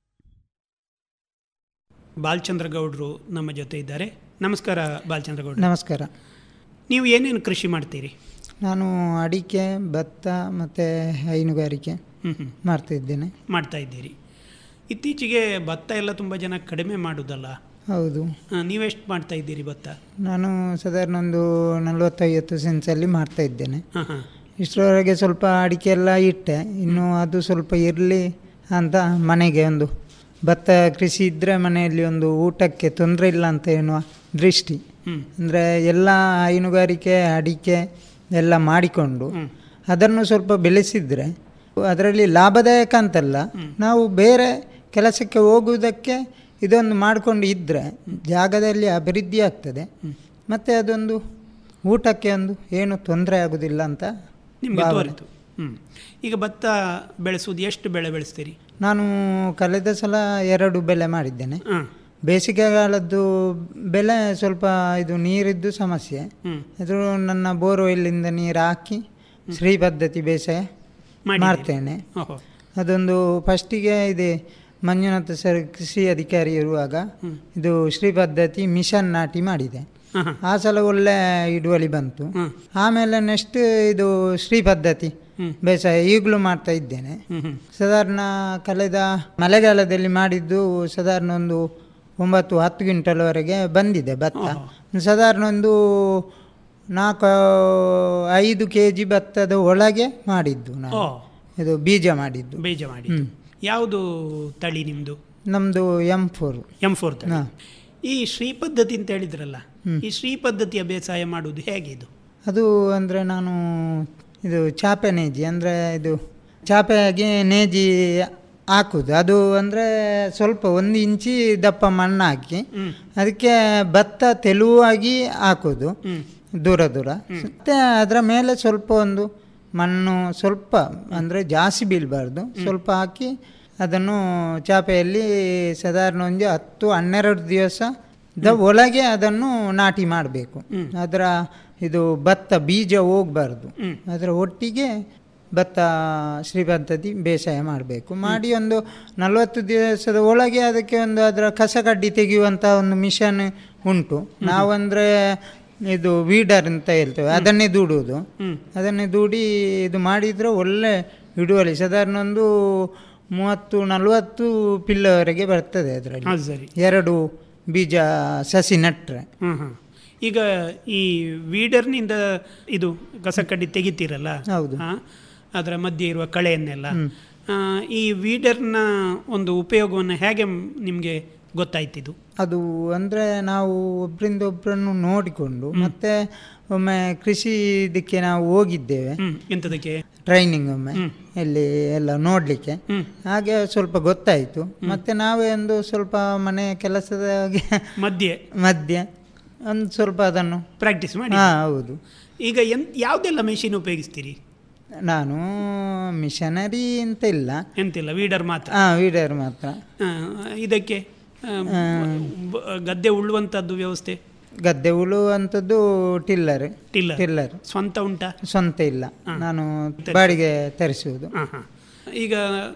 ಬಾಲಚಂದ್ರ ಗೌಡ್ರು ನಮ್ಮ ಜೊತೆ ಇದ್ದಾರೆ ನಮಸ್ಕಾರ ಬಾಲಚಂದ್ರ ಗೌಡ್ರು ನಮಸ್ಕಾರ ನೀವು ಏನೇನು ಕೃಷಿ ಮಾಡ್ತೀರಿ ನಾನು ಅಡಿಕೆ ಭತ್ತ ಮತ್ತು ಹೈನುಗಾರಿಕೆ ಹ್ಮ್ ಹ್ಮ್. ಮಾಡ್ತಿದ್ದೇನೆ ಮಾಡ್ತಾ ಇದ್ದೀರಿ ಇತ್ತೀಚೆಗೆ ಭತ್ತ ಎಲ್ಲ ತುಂಬ ಜನ ಕಡಿಮೆ ಮಾಡುವುದಲ್ಲ ಹೌದು ಆ, ನೀವೆಷ್ಟು ಮಾಡ್ತಾ ಇದ್ದೀರಿ ಭತ್ತ ನಾನು ಸಾಧಾರಣ ಒಂದು ನಲವತ್ತೈವತ್ತು ಸೆನ್ಸಲ್ಲಿ ಮಾಡ್ತಾ ಇದ್ದೇನೆ ಹಾಂ ಹಾಂ ಇಷ್ಟರವರೆಗೆ ಸ್ವಲ್ಪ ಅಡಿಕೆ ಎಲ್ಲ ಇಟ್ಟೆ ಇನ್ನು ಅದು ಸ್ವಲ್ಪ ಇರಲಿ ಅಂತ ಮನೆಗೆ ಒಂದು ಭತ್ತ ಕೃಷಿ ಇದ್ದರೆ ಮನೆಯಲ್ಲಿ ಒಂದು ಊಟಕ್ಕೆ ತೊಂದರೆ ಇಲ್ಲ ಅಂತ ಎನ್ನುವ ದೃಷ್ಟಿ ಹ್ಮ್. ಅಂದರೆ ಎಲ್ಲ ಹೈನುಗಾರಿಕೆ ಅಡಿಕೆ ಎಲ್ಲ ಮಾಡಿಕೊಂಡು ಅದನ್ನು ಸ್ವಲ್ಪ ಬೆಳೆಸಿದರೆ ಅದರಲ್ಲಿ ಲಾಭದಾಯಕ ಅಂತಲ್ಲ ನಾವು ಬೇರೆ ಕೆಲಸಕ್ಕೆ ಹೋಗುವುದಕ್ಕೆ ಇದೊಂದು ಮಾಡಿಕೊಂಡು ಇದ್ದರೆ ಜಾಗದಲ್ಲಿ ಅಭಿವೃದ್ಧಿ ಆಗ್ತದೆ ಮತ್ತು ಅದೊಂದು ಊಟಕ್ಕೆ ಒಂದು ಏನು ತೊಂದರೆ ಆಗುವುದಿಲ್ಲ ಅಂತ ನಿಮಗೆ ಭಾವನೆ. ತೋರಿತು ಹ್ಞೂ ಈಗ ಭತ್ತ ಬೆಳೆಸುವುದು ಎಷ್ಟು ಬೆಳೆ ಬೆಳೆಸ್ತೀರಿ ನಾನು ಕಳೆದ ಸಲ ಎರಡು ಬೆಳೆ ಮಾಡಿದ್ದೇನೆ ಹಾಂ ಬೇಸಿಗೆಗಾಲದ್ದು ಬೆಳೆ ಸ್ವಲ್ಪ ಇದು ನೀರಿದ್ದು ಸಮಸ್ಯೆ ಹ್ಮ್. ಅದು ನನ್ನ ಬೋರ್ವೆಲ್ಲಿಂದ ನೀರು ಹಾಕಿ ಶ್ರೀ ಪದ್ಧತಿ ಬೇಸಾಯ ಮಾಡಿದ್ದೀರಿ. ಮಾಡ್ತೇನೆ ಓಹೋ ಅದೊಂದು ಫಸ್ಟಿಗೆ ಇದೆ ಮಂಜುನಾಥ ಸರ್ ಕೃಷಿ ಅಧಿಕಾರಿ ಇರುವಾಗ ಇದು ಶ್ರೀ ಪದ್ಧತಿ ಮಿಷನ್ ನಾಟಿ ಮಾಡಿದೆ ಆ ಸಲ ಒಳ್ಳೆ ಇಳುವಳಿ ಬಂತು ಆಮೇಲೆ ನೆಕ್ಸ್ಟ್ ಇದು ಶ್ರೀ ಪದ್ಧತಿ ಬೇಸಾಯ ಈಗಲೂ ಮಾಡ್ತಾ ಇದ್ದೇನೆ ಸಾಧಾರಣ ಕಳೆದ ಮಳೆಗಾಲದಲ್ಲಿ ಮಾಡಿದ್ದು ಸಾಧಾರಣ ಒಂದು ಒಂಬತ್ತು ಹತ್ತು ಕ್ವಿಂಟಲ್ವರೆಗೆ ಬಂದಿದೆ ಭತ್ತ ಸಾಧಾರಣ ಒಂದು ನಾಲ್ಕು ಐದು ಕೆ ಜಿ ಭತ್ತದ ಒಳಗೆ ಮಾಡಿದ್ದು ನಾನು ಓ. ಇದು ಬೀಜ ಮಾಡಿದ್ದು ಬೀಜ ಮಾಡಿ ಹ್ಮ್. ಯಾವುದು ತಳಿ ನಿಮ್ಮದು ನಮ್ಮದು ಎಂ ಫೋರ್ ಎಂ ಫೋರ್ ತಳಿ ಹಾ. ಈ ಶ್ರೀ ಪದ್ಧತಿ ಅಂತ ಹೇಳಿದ್ರಲ್ಲ ಹ್ಮ್. ಈ ಶ್ರೀ ಪದ್ಧತಿಯ ಬೇಸಾಯ ಮಾಡುವುದು ಹೇಗೆ ಇದು ಅದು ಅಂದರೆ ನಾನು ಇದು ಚಾಪೆ ನೇಜಿ ಅಂದರೆ ಇದು ಚಾಪೆಯಾಗಿ ನೇಜಿ ಹಾಕುದು ಅದು ಅಂದರೆ ಸ್ವಲ್ಪ ಒಂದು ಇಂಚಿ ದಪ್ಪ ಮಣ್ಣು ಹಾಕಿ ಅದಕ್ಕೆ ಭತ್ತ ತೆಳುವಾಗಿ ಹಾಕೋದು ದೂರ ದೂರ ಮತ್ತೆ ಅದರ ಮೇಲೆ ಸ್ವಲ್ಪ ಒಂದು ಮಣ್ಣು ಸ್ವಲ್ಪ ಅಂದರೆ ಜಾಸ್ತಿ ಬೀಳಬಾರ್ದು ಸ್ವಲ್ಪ ಹಾಕಿ ಅದನ್ನು ಚಾಪೆಯಲ್ಲಿ ಸಾಧಾರಣ ಒಂದು ಹತ್ತು ಹನ್ನೆರಡು ದಿವಸದ ಒಳಗೆ ಅದನ್ನು ನಾಟಿ ಮಾಡಬೇಕು ಅದರ ಇದು ಭತ್ತ ಬೀಜ ಹೋಗಬಾರ್ದು ಅದರ ಒಟ್ಟಿಗೆ ಭತ್ತ ಶ್ರೀ ಪದ್ಧತಿ ಬೇಸಾಯ ಮಾಡಬೇಕು ಮಾಡಿ ಒಂದು ನಲವತ್ತು ದಿವಸದ ಒಳಗೆ ಅದಕ್ಕೆ ಒಂದು ಅದರ ಕಸ ಕಡ್ಡಿ ತೆಗೆಯುವಂಥ ಒಂದು ಮಿಷನ್ ಉಂಟು ನಾವಂದರೆ ಇದು ವೀಡರ್ ಅಂತ ಹೇಳ್ತೇವೆ ಅದನ್ನೇ ದೂಡುವುದು ಅದನ್ನೇ ದೂಡಿ ಇದು ಮಾಡಿದರೆ ಒಳ್ಳೆ ಇಳುವರಿ ಸಾಧಾರಣ ಒಂದು ಮೂವತ್ತು ನಲವತ್ತು ಪಿಲ್ಲವರೆಗೆ ಬರ್ತದೆ ಅದು ಸರಿ. ಅದರಲ್ಲಿ ಎರಡು ಬೀಜ ಸಸಿ ನೆಟ್ಟರೆ ಹ್ಮ್ ಹ್ಮ್. ಈಗ ಈ ವೀಡರ್ನಿಂದ ಇದು ಕಸಕಡ್ಡಿ ತೆಗಿತೀರಲ್ಲ ಹೌದು. ಆ, ಅದರ ಮಧ್ಯೆ ಇರುವ ಕಳೆಯನ್ನೆಲ್ಲ ಆ, ಈ ವೀಡರ್ನ ಒಂದು ಉಪಯೋಗವನ್ನು ಹೇಗೆ ನಿಮಗೆ ಗೊತ್ತಾಯ್ತಿದು ಅದು ಅಂದರೆ ನಾವು ಒಬ್ಬರಿಂದ ಒಬ್ಬರನ್ನು ನೋಡಿಕೊಂಡು ಮತ್ತೆ ಒಮ್ಮೆ ಕೃಷಿ ಇದಕ್ಕೆ ನಾವು ಹೋಗಿದ್ದೇವೆ ಹ್ಮ್ ಎಂತದಕ್ಕೆ ಟ್ರೈನಿಂಗ್ ಒಮ್ಮೆ ಇಲ್ಲಿ ಎಲ್ಲ ನೋಡಲಿಕ್ಕೆ ಹಾಗೆ ಸ್ವಲ್ಪ ಗೊತ್ತಾಯಿತು ಮತ್ತೆ ನಾವೇ ಒಂದು ಸ್ವಲ್ಪ ಮನೆ ಕೆಲಸದ ಹಾಗೆ ಮಧ್ಯೆ ಮಧ್ಯೆ ಒಂದು ಸ್ವಲ್ಪ ಅದನ್ನು ಪ್ರಾಕ್ಟೀಸ್ ಮಾಡಿ ಹಾಂ ಹೌದು ಈಗ ಎಂತ ಯಾವುದೆಲ್ಲ ಮೆಷಿನ್ ಉಪಯೋಗಿಸ್ತೀರಿ ನಾನು ಮಿಷನರಿ ಅಂತ ಇಲ್ಲ ಎಂತಿಲ್ಲ ವೀಡರ್ ಮಾತ್ರ ಹಾಂ ವೀಡರ್ ಮಾತ್ರ ಆ, ಇದಕ್ಕೆ ಆ, ಬ- ಗದ್ದೆ ಉಳ್ಳುವಂಥದ್ದು ವ್ಯವಸ್ಥೆ ಗದ್ದೆ ಉಳುವಂಥದ್ದು ಟಿಲ್ಲರ್ ಟಿಲ್ಲರ್ ಟಿಲ್ಲರ್ ಸ್ವಂತ ಉಂಟಾ ಸ್ವಂತ ಇಲ್ಲ ನಾನು ಬಾಡಿಗೆ ತರಿಸುವುದು ಹಾಂ ಹಾಂ ಈಗ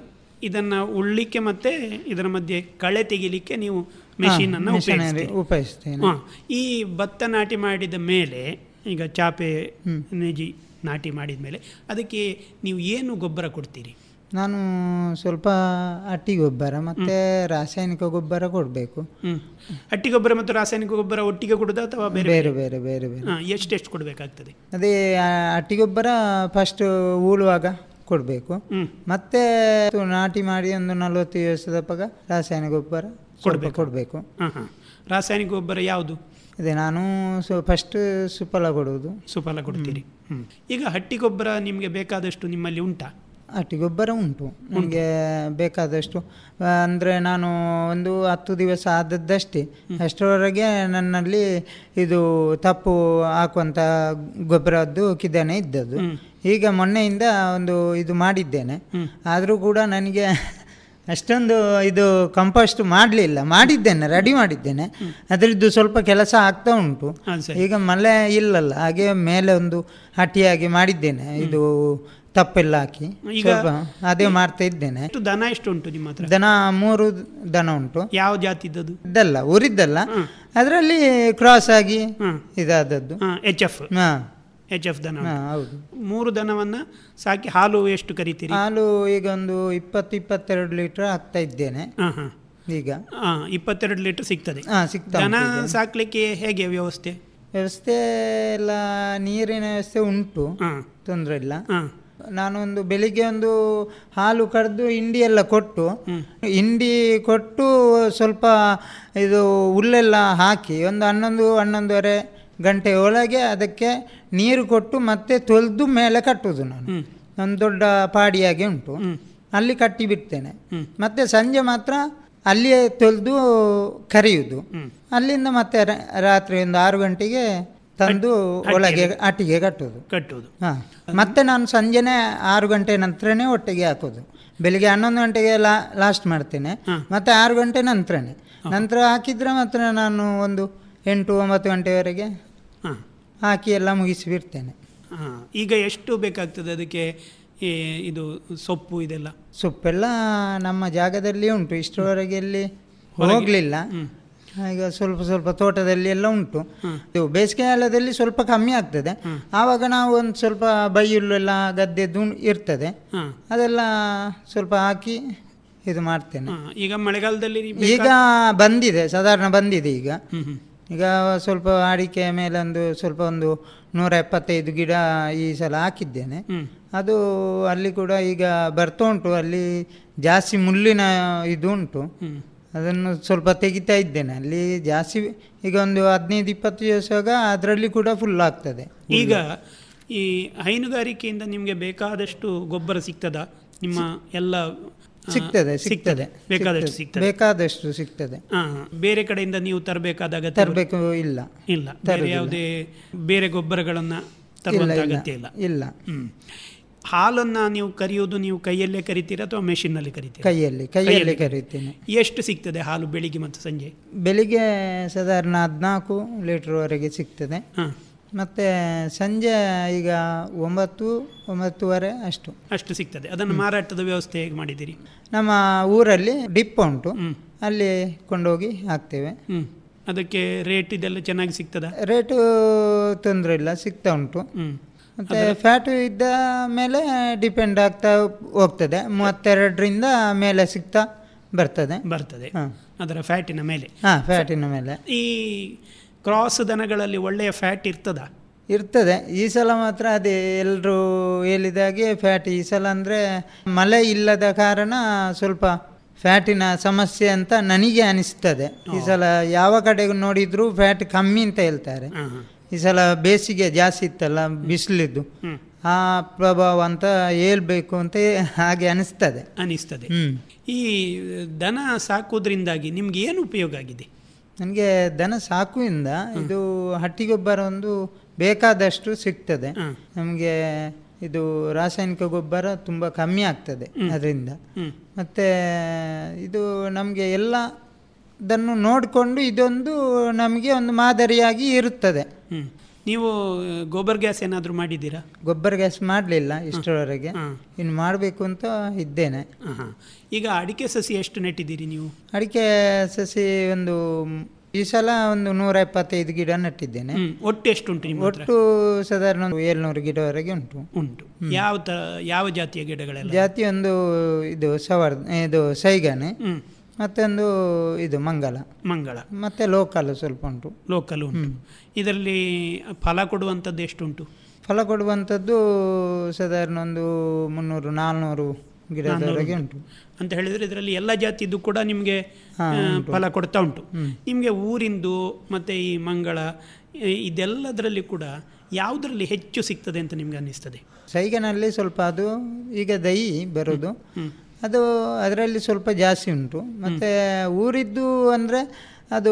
ಇದನ್ನ ಉಳ್ಳಿಕ್ಕೆ ಮತ್ತೆ ಇದರ ಮಧ್ಯೆ ಕಳೆ ತೆಗಿಲಿಕ್ಕೆ ನೀವು ಮೆಷಿನ್ ಅನ್ನು ಮಿಷನರಿ ಉಪಯೋಗಿಸ್ತೀರಿ. ಉಪಯೋಗಿಸ್ತೇನೆ ಹಾ. ಈ ಭತ್ತ ನಾಟಿ ಮಾಡಿದ ಮೇಲೆ ಈಗ ಚಾಪೆ ನೆಜಿ ನಾಟಿ ಮಾಡಿದ ಮೇಲೆ ಅದಕ್ಕೆ ನೀವು ಏನು ಗೊಬ್ಬರ ಕೊಡ್ತೀರಿ ನಾನು ಸ್ವಲ್ಪ ಹಟ್ಟಿ ಗೊಬ್ಬರ ಮತ್ತೆ ರಾಸಾಯನಿಕ ಗೊಬ್ಬರ ಕೊಡಬೇಕು ಹ್ಮ್ ಹಟ್ಟಿ ಗೊಬ್ಬರ ಮತ್ತು ರಾಸಾಯನಿಕ ಗೊಬ್ಬರ ಒಟ್ಟಿಗೆ ಕೊಡುದಾ ಅಥವಾ ಬೇರೆ ಬೇರೆ ಬೇರೆ ಬೇರೆ ಬೇರೆ ಹಾ, ಎಷ್ಟೆಷ್ಟು ಕೊಡಬೇಕಾಗ್ತದೆ ಅದೇ ಆ ಹಟ್ಟಿ ಗೊಬ್ಬರ ಫಸ್ಟ್ ಉಳುವಾಗ ಕೊಡಬೇಕು ಮತ್ತೆ ಅದು ನಾಟಿ ಮಾಡಿ ಒಂದು ನಲವತ್ತು ದಿವಸದ ಪಗ ರಾಸಾಯನಿಕ ಗೊಬ್ಬರ ಸ್ವಲ್ಪ ಕೊಡಬೇಕು ಹಾಂ ಹಾಂ ರಾಸಾಯನಿಕ ಗೊಬ್ಬರ ಯಾವುದು ಅದೇ ನಾನು ಸೊ ಫಸ್ಟ್ ಸುಫಲ ಕೊಡುವುದು ಸುಫಲ ಕೊಡ್ತೀರಿ ಹ್ಮ್. ಈಗ ಹಟ್ಟಿ ಗೊಬ್ಬರ ನಿಮಗೆ ಬೇಕಾದಷ್ಟು ನಿಮ್ಮಲ್ಲಿ ಉಂಟಾ ಹಟ್ಟಿ ಗೊಬ್ಬರ ಉಂಟು ನನಗೆ ಬೇಕಾದಷ್ಟು ಅಂದರೆ ನಾನು ಒಂದು ಹತ್ತು ದಿವಸ ಆದದ್ದಷ್ಟೇ ಅಷ್ಟರವರೆಗೆ ನನ್ನಲ್ಲಿ ಇದು ತಪ್ಪು ಹಾಕುವಂಥ ಗೊಬ್ಬರದ್ದು ಕಿದನೆ ಇದ್ದದ್ದು ಈಗ ಮೊನ್ನೆಯಿಂದ ಒಂದು ಇದು ಮಾಡಿದ್ದೇನೆ ಆದರೂ ಕೂಡ ನನಗೆ ಅಷ್ಟೊಂದು ಇದು ಕಂಪೋಸ್ಟ್ ಮಾಡಲಿಲ್ಲ ಮಾಡಿದ್ದೇನೆ ರೆಡಿ ಮಾಡಿದ್ದೇನೆ ಅದರದ್ದು ಸ್ವಲ್ಪ ಕೆಲಸ ಆಗ್ತಾ ಉಂಟು ಈಗ ಮಳೆ ಇಲ್ಲಲ್ಲ ಹಾಗೆ ಮೇಲೆ ಒಂದು ಹಟ್ಟಿಯಾಗಿ ಮಾಡಿದ್ದೇನೆ ಇದು ತಪ್ಪೆಲ್ಲ ಹಾಕಿ ಈಗ ಸ್ವಲ್ಪ ಅದೇ ಮಾಡ್ತಾ ಇದ್ದೇನೆ ಎಷ್ಟು ದನ ಎಷ್ಟು ಉಂಟು ನಿಮ್ಮ ಹತ್ರ ದನ ಮೂರು ದನ ಉಂಟು ಯಾವ ಜಾತಿದ್ದದು ಇದಲ್ಲ ಊರಿದ್ದಲ್ಲ ಅದರಲ್ಲಿ ಕ್ರಾಸ್ ಆಗಿ ಇದಾದದ್ದು ಎಚ್ ಎಫ್ ಹಾ ಎಚ್ ಎಫ್ ದನ ಹಾ, ಉಂಟು. ಹೌದು ಮೂರು ದನವನ್ನ ಸಾಕಿ ಹಾಲು ಎಷ್ಟು ಕರಿತೀರಿ ಹಾಲು ಈಗ ಒಂದು ಇಪ್ಪತ್ತು ಇಪ್ಪತ್ತೆರಡು ಲೀಟರ್ ಹಾಕ್ತಾ ಇದ್ದೇನೆ ಹಾ ಹಾ ಈಗ ಆ, ಇಪ್ಪತ್ತೆರಡು ಲೀಟರ್ ಸಿಗ್ತದೆ ಹಾ, ಸಿಗ್ತಾ ದನ ಉಂಟು ಈಗ. ಸಾಕ್ಲಿಕ್ಕೆ ಹೇಗೆ ವ್ಯವಸ್ಥೆ ವ್ಯವಸ್ಥೆ ಎಲ್ಲ ನೀರಿನ ವ್ಯವಸ್ಥೆ ಉಂಟು ತೊಂದರೆ ಇಲ್ಲ ನಾನೊಂದು ಬೆಳಿಗ್ಗೆ ಒಂದು ಹಾಲು ಕರೆದು ಹಿಂಡಿ ಎಲ್ಲ ಕೊಟ್ಟು ಹಿಂಡಿ ಕೊಟ್ಟು ಸ್ವಲ್ಪ ಇದು ಹುಲ್ಲೆಲ್ಲ ಹಾಕಿ ಒಂದು ಹನ್ನೊಂದು ಹನ್ನೊಂದುವರೆ ಗಂಟೆ ಒಳಗೆ ಅದಕ್ಕೆ ನೀರು ಕೊಟ್ಟು ಮತ್ತೆ ತೊಳೆದು ಮೇಲೆ ಕಟ್ಟುವುದು ನಾನು ಒಂದು ದೊಡ್ಡ ಪಾಡಿಯಾಗೆ ಉಂಟು ಅಲ್ಲಿ ಕಟ್ಟಿ ಬಿಡ್ತೇನೆ ಮತ್ತೆ ಸಂಜೆ ಮಾತ್ರ ಅಲ್ಲಿಯೇ ತೊಳೆದು ಕರೆಯುವುದು ಅಲ್ಲಿಂದ ಮತ್ತೆ ರ- ರಾತ್ರಿ ಒಂದು ಆರು ಗಂಟೆಗೆ ತಂದು ಒಳಗೆ ಅಟ್ಟಿಗೆ ಕಟ್ಟುವುದು ಕಟ್ಟುವುದು ಹಾ ಮತ್ತೆ ನಾನು ಸಂಜೆನೆ ಆರು ಗಂಟೆ ನಂತರನೇ ಒಟ್ಟಿಗೆ ಹಾಕೋದು ಬೆಳಿಗ್ಗೆ ಹನ್ನೊಂದು ಗಂಟೆಗೆ ಲಾ ಲಾಸ್ಟ್ ಮಾಡ್ತೇನೆ ಮತ್ತೆ ಆರು ಗಂಟೆ ನಂತರನೇ ನಂತರ ಹಾಕಿದ್ರೆ ಮಾತ್ರ ನಾನು ಒಂದು ಎಂಟು ಒಂಬತ್ತು ಗಂಟೆವರೆಗೆ ಹಾ. ಹಾಕಿ ಎಲ್ಲ ಮುಗಿಸಿ ಬಿಡ್ತೇನೆ ಹಾ. ಈಗ ಎಷ್ಟು ಬೇಕಾಗ್ತದೆ ಅದಕ್ಕೆ ಈ ಇದು ಸೊಪ್ಪು ಇದೆಲ್ಲ ಸೊಪ್ಪೆಲ್ಲ ನಮ್ಮ ಜಾಗದಲ್ಲಿ ಉಂಟು ಇಷ್ಟರವರೆಗೆ ಎಲ್ಲಿ ಹೋಗಲಿಲ್ಲ ಈಗ ಸ್ವಲ್ಪ ಸ್ವಲ್ಪ ತೋಟದಲ್ಲಿ ಎಲ್ಲ ಉಂಟು ಇದು ಬೇಸಿಗೆ ಕಾಲದಲ್ಲಿ ಸ್ವಲ್ಪ ಕಮ್ಮಿ ಆಗ್ತದೆ ಆವಾಗ ನಾವು ಒಂದು ಸ್ವಲ್ಪ ಬೈಯುಲ್ಲು ಎಲ್ಲ ಗದ್ದೆದ್ದು ಇರ್ತದೆ ಅದೆಲ್ಲ ಸ್ವಲ್ಪ ಹಾಕಿ ಇದು ಮಾಡ್ತೇನೆ ಹಾ. ಈಗ ಮಳೆಗಾಲದಲ್ಲಿ ಈಗ ಬಂದಿದೆ ಸಾಧಾರಣ ಬಂದಿದೆ ಈಗ ಈಗ ಸ್ವಲ್ಪ ಅಡಿಕೆ ಮೇಲೆ ಒಂದು ಸ್ವಲ್ಪ ಒಂದು ನೂರ ಎಪ್ಪತ್ತೈದು ಗಿಡ ಈ ಸಲ ಹಾಕಿದ್ದೇನೆ ಅದು ಅಲ್ಲಿ ಕೂಡ ಈಗ ಬರ್ತಾ ಉಂಟು ಅಲ್ಲಿ ಜಾಸ್ತಿ ಮುಳ್ಳಿನ ಇದು ಉಂಟು ಅದನ್ನು ಸ್ವಲ್ಪ ತೆಗಿತಾ ಇದ್ದೇನೆ ಅಲ್ಲಿ ಜಾಸ್ತಿ ಈಗ ಒಂದು ಹದಿನೈದು ಇಪ್ಪತ್ತು ದಿವಸವಾಗ ಅದರಲ್ಲಿ ಕೂಡ ಫುಲ್ ಆಗ್ತದೆ ಈಗ ಈ ಹೈನುಗಾರಿಕೆಯಿಂದ ನಿಮಗೆ ಬೇಕಾದಷ್ಟು ಗೊಬ್ಬರ ಸಿಗ್ತದಾ ನಿಮ್ಮ ಎಲ್ಲ ಆ, ಸಿಗ್ತದೆ ಸಿಗ್ತದೆ ಬೇಕಾದಷ್ಟು ಸಿಗ್ತದೆ ಬೇಕಾದಷ್ಟು ಸಿಗ್ತದೆ ಹಾ, ಬೇರೆ ಕಡೆಯಿಂದ ನೀವು ತರಬೇಕಾದ ಅಗತ್ಯ ತರಬೇಕು ಇಲ್ಲ ಇಲ್ಲ ಬೇರೆ ತರುವುದಿಲ್ಲ. ಯಾವುದೇ ಬೇರೆ ಗೊಬ್ಬರಗಳನ್ನ ತರುವಂತ ಇಲ್ಲ, ಇಲ್ಲ. ಅಗತ್ಯ ಇಲ್ಲ ಇಲ್ಲ ಹ್ಮ್ ಹಾಲನ್ನ ನೀವು ಕರಿಯೋದು ನೀವು ಕೈಯಲ್ಲೇ ಕರಿತೀರಾ ಅಥವಾ ಮೆಷಿನ್ನಲ್ಲಿ ಕರಿತೀರಾ ಕೈಯಲ್ಲಿ ಕೈಯಲ್ಲಿ ಕರೀತೀನಿ ಎಷ್ಟು ಸಿಗ್ತದೆ ಹಾಲು ಬೆಳಿಗ್ಗೆ ಮತ್ತು ಸಂಜೆ ಬೆಳಿಗ್ಗೆ ಸಾಧಾರಣ ಹದಿನಾಲ್ಕು ಲೀಟ್ರ್ವರೆಗೆ ಸಿಗ್ತದೆ ಮತ್ತು ಸಂಜೆ ಈಗ ಒಂಬತ್ತು ಒಂಬತ್ತುವರೆ ಅಷ್ಟು ಅಷ್ಟು ಸಿಗ್ತದೆ ಅದನ್ನು ಮಾರಾಟದ ವ್ಯವಸ್ಥೆ ಹೇಗೆ ಮಾಡಿದ್ದೀರಿ ನಮ್ಮ ಊರಲ್ಲಿ ಡಿಪ್ ಉಂಟು ಅಲ್ಲಿ ಕೊಂಡೋಗಿ ಹಾಕ್ತೇವೆ ಹ್ಮ್ ಅದಕ್ಕೆ ರೇಟ್ ಇದೆಲ್ಲ ಚೆನ್ನಾಗಿ ಸಿಗ್ತದ ರೇಟು ತೊಂದರೆ ಇಲ್ಲ ಸಿಗ್ತಾ ಉಂಟು ಮತ್ತೆ ಫ್ಯಾಟು ಇದ್ದ ಮೇಲೆ ಡಿಪೆಂಡ್ ಆಗ್ತಾ ಹೋಗ್ತದೆ ಮೂವತ್ತೆರಡರಿಂದ ಮೇಲೆ ಸಿಗ್ತಾ ಬರ್ತದೆ ಬರ್ತದೆ ಅದರ ಫ್ಯಾಟಿನ ಮೇಲೆ ಹಾ ಫ್ಯಾಟಿನ ಮೇಲೆ ಈ ಕ್ರಾಸ್ ದನಗಳಲ್ಲಿ ಒಳ್ಳೆಯ ಫ್ಯಾಟ್ ಇರ್ತದ ಇರ್ತದೆ ಈ ಸಲ ಮಾತ್ರ ಅದೇ ಎಲ್ಲರೂ ಹೇಳಿದಾಗೆ ಫ್ಯಾಟ್ ಈ ಸಲ ಅಂದರೆ ಮಳೆ ಇಲ್ಲದ ಕಾರಣ ಸ್ವಲ್ಪ ಫ್ಯಾಟಿನ ಸಮಸ್ಯೆ ಅಂತ ನನಗೆ ಅನಿಸ್ತದೆ ಈ ಸಲ ಯಾವ ಕಡೆಗೆ ನೋಡಿದ್ರು ಫ್ಯಾಟ್ ಕಮ್ಮಿ ಅಂತ ಹೇಳ್ತಾರೆ ಈ ಸಲ ಬೇಸಿಗೆ ಜಾಸ್ತಿ ಇತ್ತಲ್ಲ ಬಿಸಿಲಿದ್ದು ಆ ಪ್ರಭಾವ ಅಂತ ಹೇಳ್ಬೇಕು ಅಂತ ಹಾಗೆ ಅನಿಸ್ತದೆ ಅನಿಸ್ತದೆ ಹ್ಮ್ ಈ ದನ ಸಾಕೋದ್ರಿಂದಾಗಿ ನಿಮ್ಗೆ ಏನು ಉಪಯೋಗ ಆಗಿದೆ ನನಗೆ ದನ ಸಾಕುವಿಂದ ಇದು ಹಟ್ಟಿ ಗೊಬ್ಬರ ಒಂದು ಬೇಕಾದಷ್ಟು ಸಿಗ್ತದೆ ನಮಗೆ ಇದು ರಾಸಾಯನಿಕ ಗೊಬ್ಬರ ತುಂಬ ಕಮ್ಮಿ ಆಗ್ತದೆ ಅದರಿಂದ ಮತ್ತೆ ಇದು ನಮಗೆ ಎಲ್ಲ ಅದನ್ನು ನೋಡಿಕೊಂಡು ಇದೊಂದು ನಮಗೆ ಒಂದು ಮಾದರಿಯಾಗಿ ಇರುತ್ತದೆ ಹ್ಮ್ ನೀವು ಗೋಬರ್ ಗ್ಯಾಸ್ ಏನಾದರೂ ಮಾಡಿದ್ದೀರಾ ಗೊಬ್ಬರ ಗ್ಯಾಸ್ ಮಾಡಲಿಲ್ಲ ಇಷ್ಟರವರೆಗೆ ಇನ್ನು ಮಾಡಬೇಕು ಅಂತ ಇದ್ದೇನೆ ಆಹಾ. ಈಗ ಅಡಿಕೆ ಸಸಿ ಎಷ್ಟು ನೆಟ್ಟಿದ್ದೀರಿ ನೀವು ಅಡಿಕೆ ಸಸಿ ಒಂದು ಈ ಸಲ ಒಂದು ನೂರ ಎಪ್ಪತ್ತೈದು ಗಿಡ ನೆಟ್ಟಿದ್ದೇನೆ ಹ್ಮ್. ಒಟ್ಟು ಎಷ್ಟು ಉಂಟು ನಿಮ್ಮ ಹತ್ರ? ಒಟ್ಟು ಸಾಧಾರಣ ಒಂದು ಏಳ್ನೂರು ಗಿಡವರೆಗೆ ಉಂಟು ಉಂಟು ಯಾವ ತ ಯಾವ ಜಾತಿಯ ಗಿಡಗಳೆಲ್ಲ ಜಾತಿ ಒಂದು ಇದು ಸವರ್ ಇದು ಸೈಗಾನೆ ಮತ್ತೊಂದು ಇದು ಮಂಗಲ ಮಂಗಳ ಮತ್ತೆ ಲೋಕಲ್ ಸ್ವಲ್ಪ ಉಂಟು ಲೋಕಲ್ ಉಂಟು ಇದರಲ್ಲಿ ಫಲ ಕೊಡುವಂಥದ್ದು ಎಷ್ಟುಂಟು ಫಲ ಕೊಡುವಂಥದ್ದು ಸಾಧಾರಣ ಒಂದು ಮುನ್ನೂರು ನಾಲ್ನೂರು ಗಿಡದವರೆಗೆ ನಾನ್ನೂರು ಉಂಟು ಅಂತ ಹೇಳಿದ್ರೆ ಇದರಲ್ಲಿ ಎಲ್ಲ ಜಾತಿದ್ದು ಕೂಡ ನಿಮಗೆ ಹಾ, ಆ, ಉಂಟು. ಫಲ ಕೊಡ್ತಾ ಉಂಟು ಹ್ಮ್. ನಿಮಗೆ ಊರಿಂದು ಮತ್ತೆ ಈ ಮಂಗಳ ಈ- ಇದೆಲ್ಲದರಲ್ಲಿ ಕೂಡ ಯಾವುದರಲ್ಲಿ ಹೆಚ್ಚು ಸಿಗ್ತದೆ ಅಂತ ನಿಮ್ಗೆ ಅನ್ನಿಸ್ತದೆ ಸೈಗನಲ್ಲಿ ಸ್ವಲ್ಪ ಅದು ಈಗ ದೈ ಬರೋದು ಅದು ಅದರಲ್ಲಿ ಸ್ವಲ್ಪ ಜಾಸ್ತಿ ಉಂಟು ಮತ್ತು ಊರಿದ್ದು ಅಂದರೆ ಅದು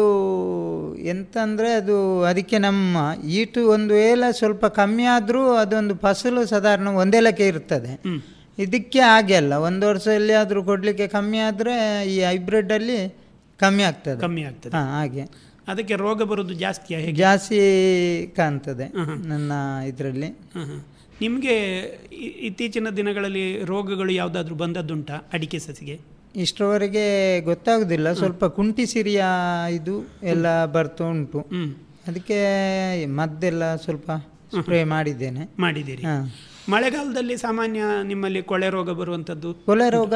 ಎಂತ ಅಂದರೆ ಅದು ಅದಕ್ಕೆ ನಮ್ಮ ಈಟು ಒಂದು ವೇಳೆ ಸ್ವಲ್ಪ ಕಮ್ಮಿ ಆದರೂ ಅದೊಂದು ಫಸಲು ಸಾಧಾರಣ ಒಂದೇ ಲೆಕ್ಕ ಇರ್ತದೆ ಇದಕ್ಕೆ ಹಾಗೆ ಅಲ್ಲ ಒಂದು ವರ್ಷದಲ್ಲಿ ಆದರೂ ಕೊಡಲಿಕ್ಕೆ ಕಮ್ಮಿ ಆದರೆ ಈ ಹೈಬ್ರಿಡ್ಡಲ್ಲಿ ಕಮ್ಮಿ ಆಗ್ತದೆ ಕಮ್ಮಿ ಆಗ್ತದೆ ಹಾಂ ಹಾಗೆ ಅದಕ್ಕೆ ರೋಗ ಬರೋದು ಜಾಸ್ತಿಯಾ ಹೇಗೆ ಜಾಸ್ತಿ ಕಾಣ್ತದೆ ನನ್ನ ಇದರಲ್ಲಿ ನಿಮಗೆ ಇತ್ತೀಚಿನ ದಿನಗಳಲ್ಲಿ ರೋಗಗಳು ಯಾವುದಾದ್ರೂ ಬಂದದ್ದುಂಟಾ ಅಡಿಕೆ ಸಸಿಗೆ ಇಷ್ಟರವರೆಗೆ ಗೊತ್ತಾಗುದಿಲ್ಲ ಸ್ವಲ್ಪ ಕುಂಟಿ ಸಿರಿಯ ಇದು ಎಲ್ಲ ಬರ್ತಾ ಉಂಟು ಅದಕ್ಕೆ ಮದ್ದೆಲ್ಲ ಸ್ವಲ್ಪ ಸ್ಪ್ರೇ ಮಾಡಿದ್ದೇನೆ ಮಾಡಿದ್ದೀರಿ ಹಾ. ಮಳೆಗಾಲದಲ್ಲಿ ಸಾಮಾನ್ಯ ನಿಮ್ಮಲ್ಲಿ ಕೊಳೆ ರೋಗ ಬರುವಂಥದ್ದು ಕೊಲೆ ರೋಗ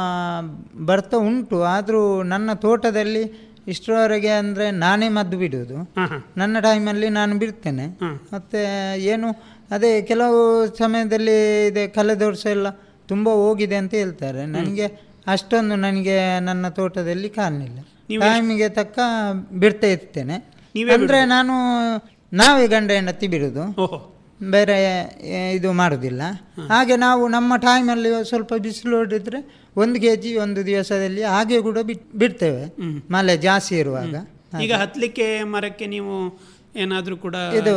ಬರ್ತಾ ಉಂಟು ಆದರೂ ನನ್ನ ತೋಟದಲ್ಲಿ ಇಷ್ಟರವರೆಗೆ ಅಂದರೆ ನಾನೇ ಮದ್ದು ಬಿಡೋದು ನನ್ನ ಟೈಮಲ್ಲಿ ನಾನು ಬಿಡ್ತೇನೆ ಮತ್ತು ಏನು ಅದೇ ಕೆಲವು ಸಮಯದಲ್ಲಿ ಇದೆ ಕಳೆದ ವರ್ಷ ಎಲ್ಲ ತುಂಬ ಹೋಗಿದೆ ಅಂತ ಹೇಳ್ತಾರೆ ನನಗೆ ಅಷ್ಟೊಂದು ನನಗೆ ನನ್ನ ತೋಟದಲ್ಲಿ ಕಾಣಲಿಲ್ಲ ಟೈಮಿಗೆ ತಕ್ಕ ಬಿಡ್ತಾ ಇರ್ತೇನೆ ನೀವೇ ಅಂದರೆ ನಾನು ನಾವೇ ಗಂಡ ಹೆಂಡತಿ ಬಿಡೋದು ಬೇರೆ ಏ, ಇದು ಮಾಡುವುದಿಲ್ಲ ಹಾಗೆ ನಾವು ನಮ್ಮ ಟೈಮಲ್ಲಿ ಸ್ವಲ್ಪ ಬಿಸಿಲು ಹೊಡಿದ್ರೆ ಒಂದು ಕೆ ಜಿ ಒಂದು ದಿವಸದಲ್ಲಿ ಹಾಗೆ ಕೂಡ ಬಿಟ್ ಬಿಡ್ತೇವೆ ಮಳೆ ಜಾಸ್ತಿ ಇರುವಾಗ ಈಗ ಹತ್ತಲಿಕ್ಕೆ ಮರಕ್ಕೆ ನೀವು ಏನಾದರೂ ಕೂಡ ಇದು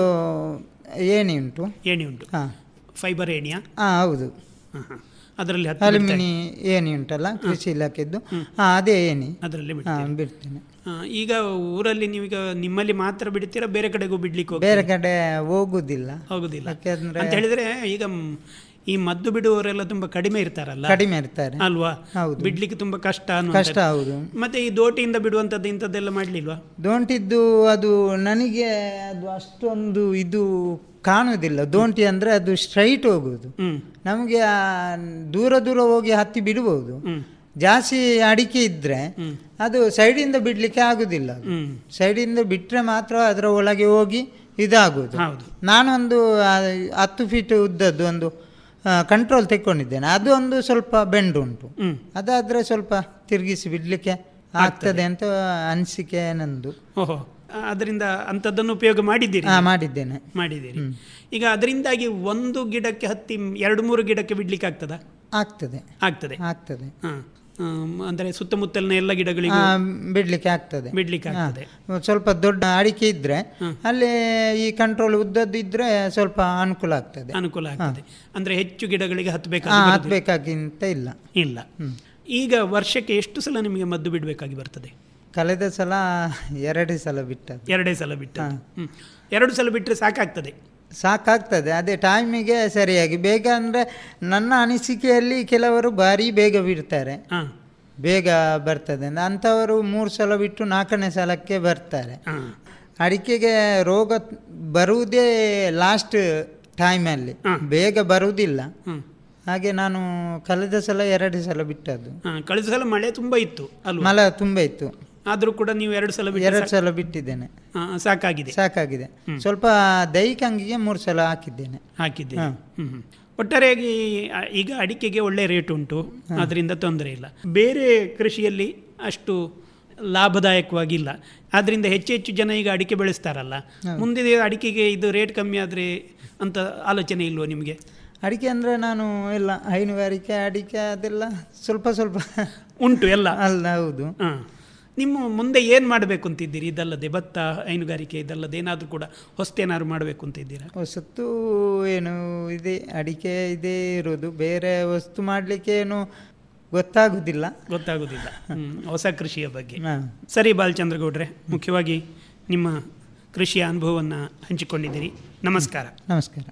ಏಣಿ ಉಂಟು ಏಣಿ ಉಂಟು ಹಾ. ಫೈಬರ್ ಏಣಿಯಾ ಹಾ ಹೌದು ಅದರಲ್ಲಿ ಹತ್ತಿ ಅಲ್ಯೂಮಿನಿ ಏಣಿ ಉಂಟಲ್ಲ ಕೃಷಿ ಇಲಾಖೆದ್ದು ಹಾ ಅದೇ ಏಣಿ ಅದರಲ್ಲಿ ಹಾ ಬಿಡ್ತೀರಿ ಬಿಡ್ತೇನೆ ಆ, ಈಗ ಊರಲ್ಲಿ ನೀವೀಗ ನಿಮ್ಮಲ್ಲಿ ಮಾತ್ರ ಬಿಡ್ತೀರಾ ಬೇರೆ ಕಡೆಗೂ ಬಿಡ್ಲಿಕ್ಕೆ ಹೋಗ್ತೀರಾ? ಬೇರೆ ಕಡೆ ಹೋಗುದಿಲ್ಲ ಹೋಗುದಿಲ್ಲ ಯಾಕೆಂದ್ರೆ ಅಂತ ಹೇಳಿದ್ರೆ ಈಗ ಮ್, ಈ ಮದ್ದು ಬಿಡುವವರೆಲ್ಲ ತುಂಬಾ ಕಡಿಮೆ ಇರ್ತಾರಲ್ಲ ಕಡಿಮೆ ಇರ್ತಾರೆ ಅಲ್ವಾ ಹೌದು. ಬಿಡ್ಲಿಕ್ಕೆ ತುಂಬಾ ಕಷ್ಟ ಅನ್ನುವಂಥದ್ದು. ಕಷ್ಟ ಹೌದು ಮತ್ತೆ ಈ ದೋಟಿಯಿಂದ ಬಿಡುವಂತದ್ದು ಇಂಥದ್ದೆಲ್ಲ ಮಾಡ್ಲಿಲ್ವಾ ದೋಂಟಿದ್ದು ಅದು ನನಗೆ ಅದು ಅಷ್ಟೊಂದು ಇದು ಕಾಣುವುದಿಲ್ಲ ದೋಂಟಿ ಅಂದರೆ ಅದು ಸ್ಟ್ರೈಟ್ ಹೋಗುವುದು ನಮಗೆ ಆ ದೂರ ದೂರ ಹೋಗಿ ಹತ್ತಿ ಬಿಡ್ಬೋದು ಜಾಸ್ತಿ ಅಡಿಕೆ ಇದ್ರೆ ಅದು ಸೈಡಿಂದ ಬಿಡ್ಲಿಕ್ಕೆ ಆಗುದಿಲ್ಲ ಅದು. ಸೈಡಿಂದ ಬಿಟ್ರೆ ಮಾತ್ರ ಅದರ ಒಳಗೆ ಹೋಗಿ ಇದಾಗುವುದು ನಾನೊಂದು ಆ, ಹತ್ತು ಫೀಟ್ ಉದ್ದದ್ದು ಒಂದು ಕಂಟ್ರೋಲ್ ತೆಕ್ಕೊಂಡಿದ್ದೇನೆ ಅದು ಒಂದು ಸ್ವಲ್ಪ ಬೆಂಡ್ ಉಂಟು ಅದಾದ್ರೆ ಸ್ವಲ್ಪ ತಿರುಗಿಸಿ ಬಿಡ್ಲಿಕ್ಕೆ ಆಗ್ತದೆ ಅಂತ ಅನಿಸಿಕೆ ನಂದು ಓಹೋ ಆ, ಅದರಿಂದ ಅಂಥದ್ದನ್ನು ಉಪಯೋಗ ಮಾಡಿದ್ದೀರಿ ಹಾ ನೀವು? ಮಾಡಿದ್ದೇನೆ ಮಾಡಿದ್ದೀರಿ ಈಗ ಅದರಿಂದಾಗಿ ಒಂದು ಗಿಡಕ್ಕೆ ಹತ್ತಿ ಎರಡು ಮೂರು ಗಿಡಕ್ಕೆ ಬಿಡ್ಲಿಕ್ಕೆ ಆಗ್ತದಾ ಆಗ್ತದೆ ಆಗ್ತದೆ ಆಗ್ತದೆ ಹಾ ಆಮ್, ಅಂದ್ರೆ ಸುತ್ತಮುತ್ತಲಿನ ಎಲ್ಲ ಗಿಡಗಳಿಗೂ ಆ, ಬಿಡ್ಲಿಕ್ಕೆ ಆಗ್ತದೆ ಬಿಡ್ಲಿಕ್ಕೆ ಹಾ. ಆಗ್ತದೆ ಸ್ವಲ್ಪ ದೊಡ್ಡ ಅಡಿಕೆ ಇದ್ರೆ ಅಲ್ಲಿ ಈ ಕಂಟ್ರೋಲ್ ಉದ್ದದ್ದು ಇದ್ರೆ ಸ್ವಲ್ಪ ಅನುಕೂಲ ಆಗ್ತದೆ ಅನುಕೂಲ ಆಗ್ತದೆ ಅಂದ್ರೆ ಹೆಚ್ಚು ಗಿಡಗಳಿಗೆ ಹಾ, ಹತ್ತಬೇಕಾಗಿ ಹತ್ಬೇಕಾಗಿಂತ ಇಲ್ಲ ಇಲ್ಲ ಈಗ ವರ್ಷಕ್ಕೆ ಎಷ್ಟು ಸಲ ನಿಮಗೆ ಮದ್ದು ಬಿಡಬೇಕಾಗಿ ಬರ್ತದೆ ಕಳೆದ ಸಲ ಎರಡು ಸಲ ಬಿಟ್ಟದ್ದು ಎರಡೇ ಸಲ ಬಿಟ್ಟು ಹ್ಮ್. ಎರಡು ಸಲ ಬಿಟ್ಟರೆ ಸಾಕಾಗ್ತದೆ ಸಾಕಾಗ್ತದೆ ಅದೇ ಟೈಮಿಗೆ ಸರಿಯಾಗಿ ಬೇಗ ಅಂದರೆ ನನ್ನ ಅನಿಸಿಕೆಯಲ್ಲಿ ಕೆಲವರು ಭಾರಿ ಬೇಗ ಬಿಡ್ತಾರೆ ಬೇಗ ಬರ್ತದೆ ಅಂಥವರು ಮೂರು ಸಲ ಬಿಟ್ಟು ನಾಲ್ಕನೇ ಸಲಕ್ಕೆ ಬರ್ತಾರೆ ಅಡಿಕೆಗೆ ರೋಗ ಬರುವುದೇ ಲಾಸ್ಟ್ ಟೈಮಲ್ಲಿ ಬೇಗ ಬರುವುದಿಲ್ಲ ಹಾಗೆ ನಾನು ಕಳೆದ ಸಲ ಎರಡು ಸಲ ಬಿಟ್ಟದ್ದು ಹಾ, ಕಳೆದ ಸಲ ಮಳೆ ತುಂಬಾ ಇತ್ತು ಅಲ್ವಾ ಮಳೆ ತುಂಬ ಇತ್ತು ಆದ್ರೂ ಕೂಡ ನೀವು ಎರಡು ಸಲ ಬಿಟ್ಟು ಎರಡು ಸಾಕ್- ಸಲ ಬಿಟ್ಟಿದ್ದೇನೆ ಹಾ, ಸಾಕಾಗಿದೆ ಸಾಕಾಗಿದೆ ಸ್ವಲ್ಪ ದೈಹಿಕ ಅಂಗಿಗೆ ಮೂರು ಸಲ ಹಾಕಿದ್ದೇನೆ ಹಾಕಿದ್ದೆ ಹಾ. ಹ್ಮ್, ಹ್ಮ್. ಒಟ್ಟಾರೆಯಾಗಿ ಆ, ಈಗ ಅಡಿಕೆಗೆ ಒಳ್ಳೆ ರೇಟ್ ಉಂಟು ಅದರಿಂದ ತೊಂದರೆ ಇಲ್ಲ ಬೇರೆ ಕೃಷಿಯಲ್ಲಿ ಅಷ್ಟು ಲಾಭದಾಯಕವಾಗಿಲ್ಲ ಆದ್ರಿಂದ ಹೆಚ್ಚು ಹೆಚ್ಚು ಜನ ಈಗ ಅಡಿಕೆ ಬೆಳೆಸ್ತಾರಲ್ಲ ಹೌದು. ಮುಂದೆ ಅಡಿಕೆಗೆ ಇದು ರೇಟ್ ಕಮ್ಮಿ ಆದರೆ ಅಂತ ಆಲೋಚನೆ ಇಲ್ವೋ ನಿಮಗೆ ಅಡಿಕೆ ಅಂದರೆ ನಾನು ಎಲ್ಲ ಹೈನುಗಾರಿಕೆ ಅಡಿಕೆ ಅದೆಲ್ಲ ಸ್ವಲ್ಪ ಸ್ವಲ್ಪ ಉಂಟು ಎಲ್ಲ ಅಲ್ಲ ಹೌದು ಹಾ. ನಿಮ್ಮ ಮುಂದೆ ಏನು ಮಾಡಬೇಕು ಅಂತಿದ್ದೀರಿ ಇದಲ್ಲದೆ ಭತ್ತ ಹೈನುಗಾರಿಕೆ ಇದಲ್ಲದೆ ಏನಾದರೂ ಕೂಡ ಹೊಸ್ತೇನಾದ್ರು ಮಾಡಬೇಕು ಅಂತ ಇದ್ದೀರಾ ಹೊಸತು ಏನು ಇದೆ ಅಡಿಕೆ ಇದೇ ಇರೋದು ಬೇರೆ ವಸ್ತು ಮಾಡಲಿಕ್ಕೆ ಏನು ಗೊತ್ತಾಗುದಿಲ್ಲ ಗೊತ್ತಾಗೋದಿಲ್ಲ ಹ್ಮ್. ಹೊಸ ಕೃಷಿಯ ಬಗ್ಗೆ ಹಾ. ಸರಿ ಬಾಲಚಂದ್ರ ಗೌಡ್ರೆ ಮುಖ್ಯವಾಗಿ ನಿಮ್ಮ ಕೃಷಿಯ ಅನುಭವವನ್ನು ಹಂಚಿಕೊಂಡಿದ್ದೀರಿ ನಮಸ್ಕಾರ ನಮಸ್ಕಾರ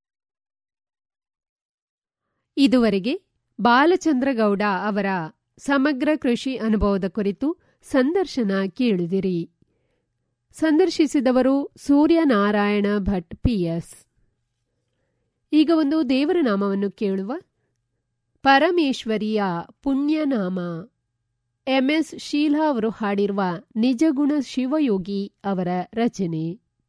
ಇದುವರೆಗೆ ಬಾಲಚಂದ್ರಗೌಡ ಅವರ ಸಮಗ್ರ ಕೃಷಿ ಅನುಭವದ ಕುರಿತು ಸಂದರ್ಶನ ಕೇಳಿದಿರಿ ಸಂದರ್ಶಿಸಿದವರು ಸೂರ್ಯನಾರಾಯಣ ಭಟ್ ಪಿಎಸ್ ಈಗ ಒಂದು ದೇವರ ನಾಮವನ್ನು ಕೇಳುವ ಪರಮೇಶ್ವರಿಯ ಪುಣ್ಯನಾಮ ಎಂಎಸ್ ಶೀಲಾ ಅವರು ಹಾಡಿರುವ ನಿಜಗುಣ ಶಿವಯೋಗಿ ಅವರ ರಚನೆ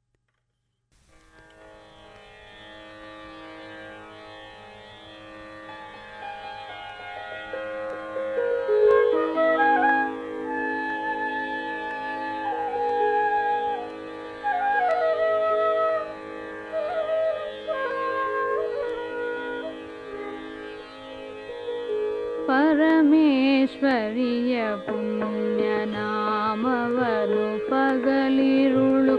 ಪರಮೇಶ್ವರಿಯ ಪುಣ್ಯನಾಮವನು ಪಗಲಿರುಳು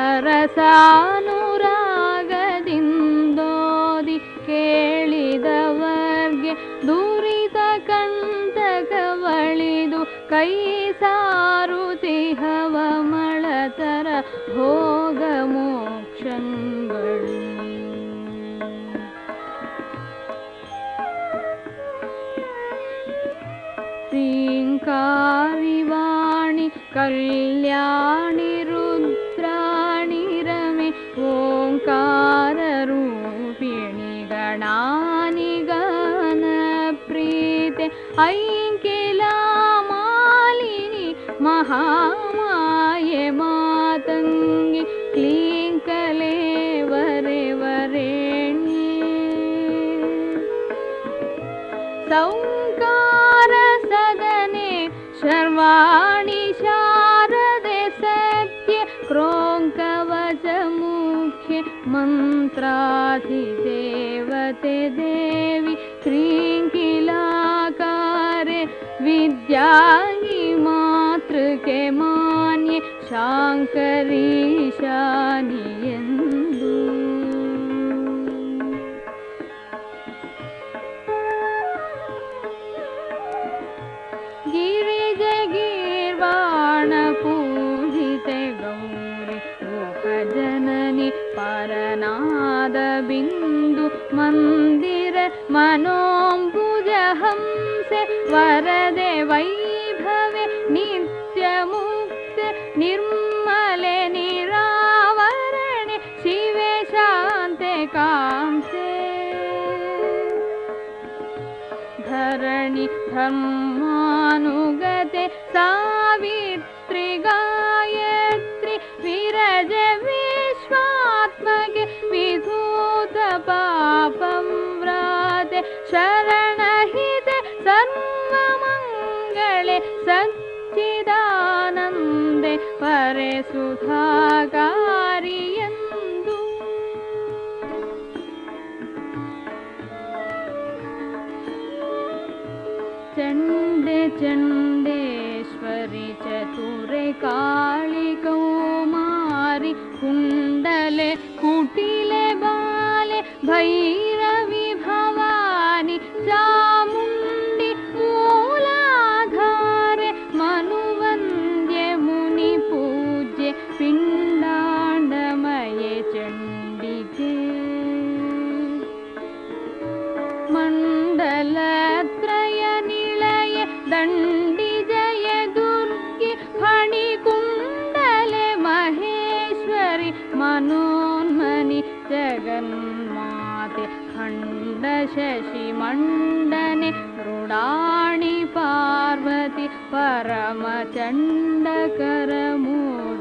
ಸರಸಾನುರಾಗದಿಂದೋದಿ ಕೇಳಿದವರ್ಗೆ ದುರಿತ ಕಂಟಕವಳಿದು ಕೈ ಸಾರುತಿಹವ ಮಳತರ ಭೋಗ ಮೋಕ್ಷಗಳು ಶ್ರೀಂಕಾರಿವಾಣಿ ಕಲ್ಯಾಣಿ ರುದ್ರಾಣಿ ರಮೆ ಓಂಕಾರ ರೂಪಿಣಿ ಗಣಾನಿ ಗನ ಪ್ರೀತೆ ಐಂಕಿಲ ಮಾಲಿನಿ ಮಹಾಮಾಯೆ ಮಾತಂಗಿ ಕ್ಲೀಂಕಲೆ ವರೆ ವರೆಣ್ಯೇ ಸೌಂಕಾರ ಸದನೆ ಶರ್ವಾಣಿ ಶಾರದೆ ಸತ್ಯ ಕ್ರೋಂಕವಚ ಮುಖ್ಯ ಮಂತ್ರಾಧಿದೇವತೆ ದೇವಿ ಕ್ರೀಂಕಿಲಾಕಾರೆ ವಿದ್ಯಾಂಗಿ ಮಾತೃಕೆ ಮಾನ್ಯೆ ಶಾಂಕರೀಶಾನಿ ಎಂದು ಗಿರಿಜಗೀರ್ವಾಣ ಪೂಜಿತೆ ಗೌರಿ ಜನನಿ ಪರನಾದ ಬಿಂದು ಮಂದಿರ ಮನೋಂಬುಜ ಹಂಸೆ ವರದೆ ವೈಭವೆ ನಿತ್ಯ ಮುಕ್ತ ನಿರ್ಮಲೆ ನಿರಾವರಣೆ ಶಿವೆ ಶಾಂತೆ ಕಾಂಸೆ ಧರಣಿ ಧರ್ಮಾನುಗತೆ ಸಾವಿತ್ರಿ ಗಾಯತ್ರಿ ವಿರಜ ವಿಶ್ವಾತ್ಮಗೆ ವಿಧೂತ ಪಾಪಂ ವ್ರಾತೆ ಶರಣಹಿತೆ ಸರ್ವಮಂಗಳೆ ಸಚ್ಚಿದಾನಂದೆ ಪರೆ ಸುಧಾಕಾರಿ ಎಂದು ಚಂಡೆ चण्डेश्वरि चतुरे काळि कौमारि कुण्डले कुटिले बाले भैरवि भवानि चामुण्डि मूलाधारे मनुवन्द्ये मुनिपूज्ये पिण्डाण्डमये चण्डिके मण्डलत्रय निलये दण्डि जय दुर्गे फणिकुण्डले महेश्वरि मनोन्मनि जगन्माते खण्डशशिमण्डने रुडाणि पार्वति परमचण्डकरमूर्ति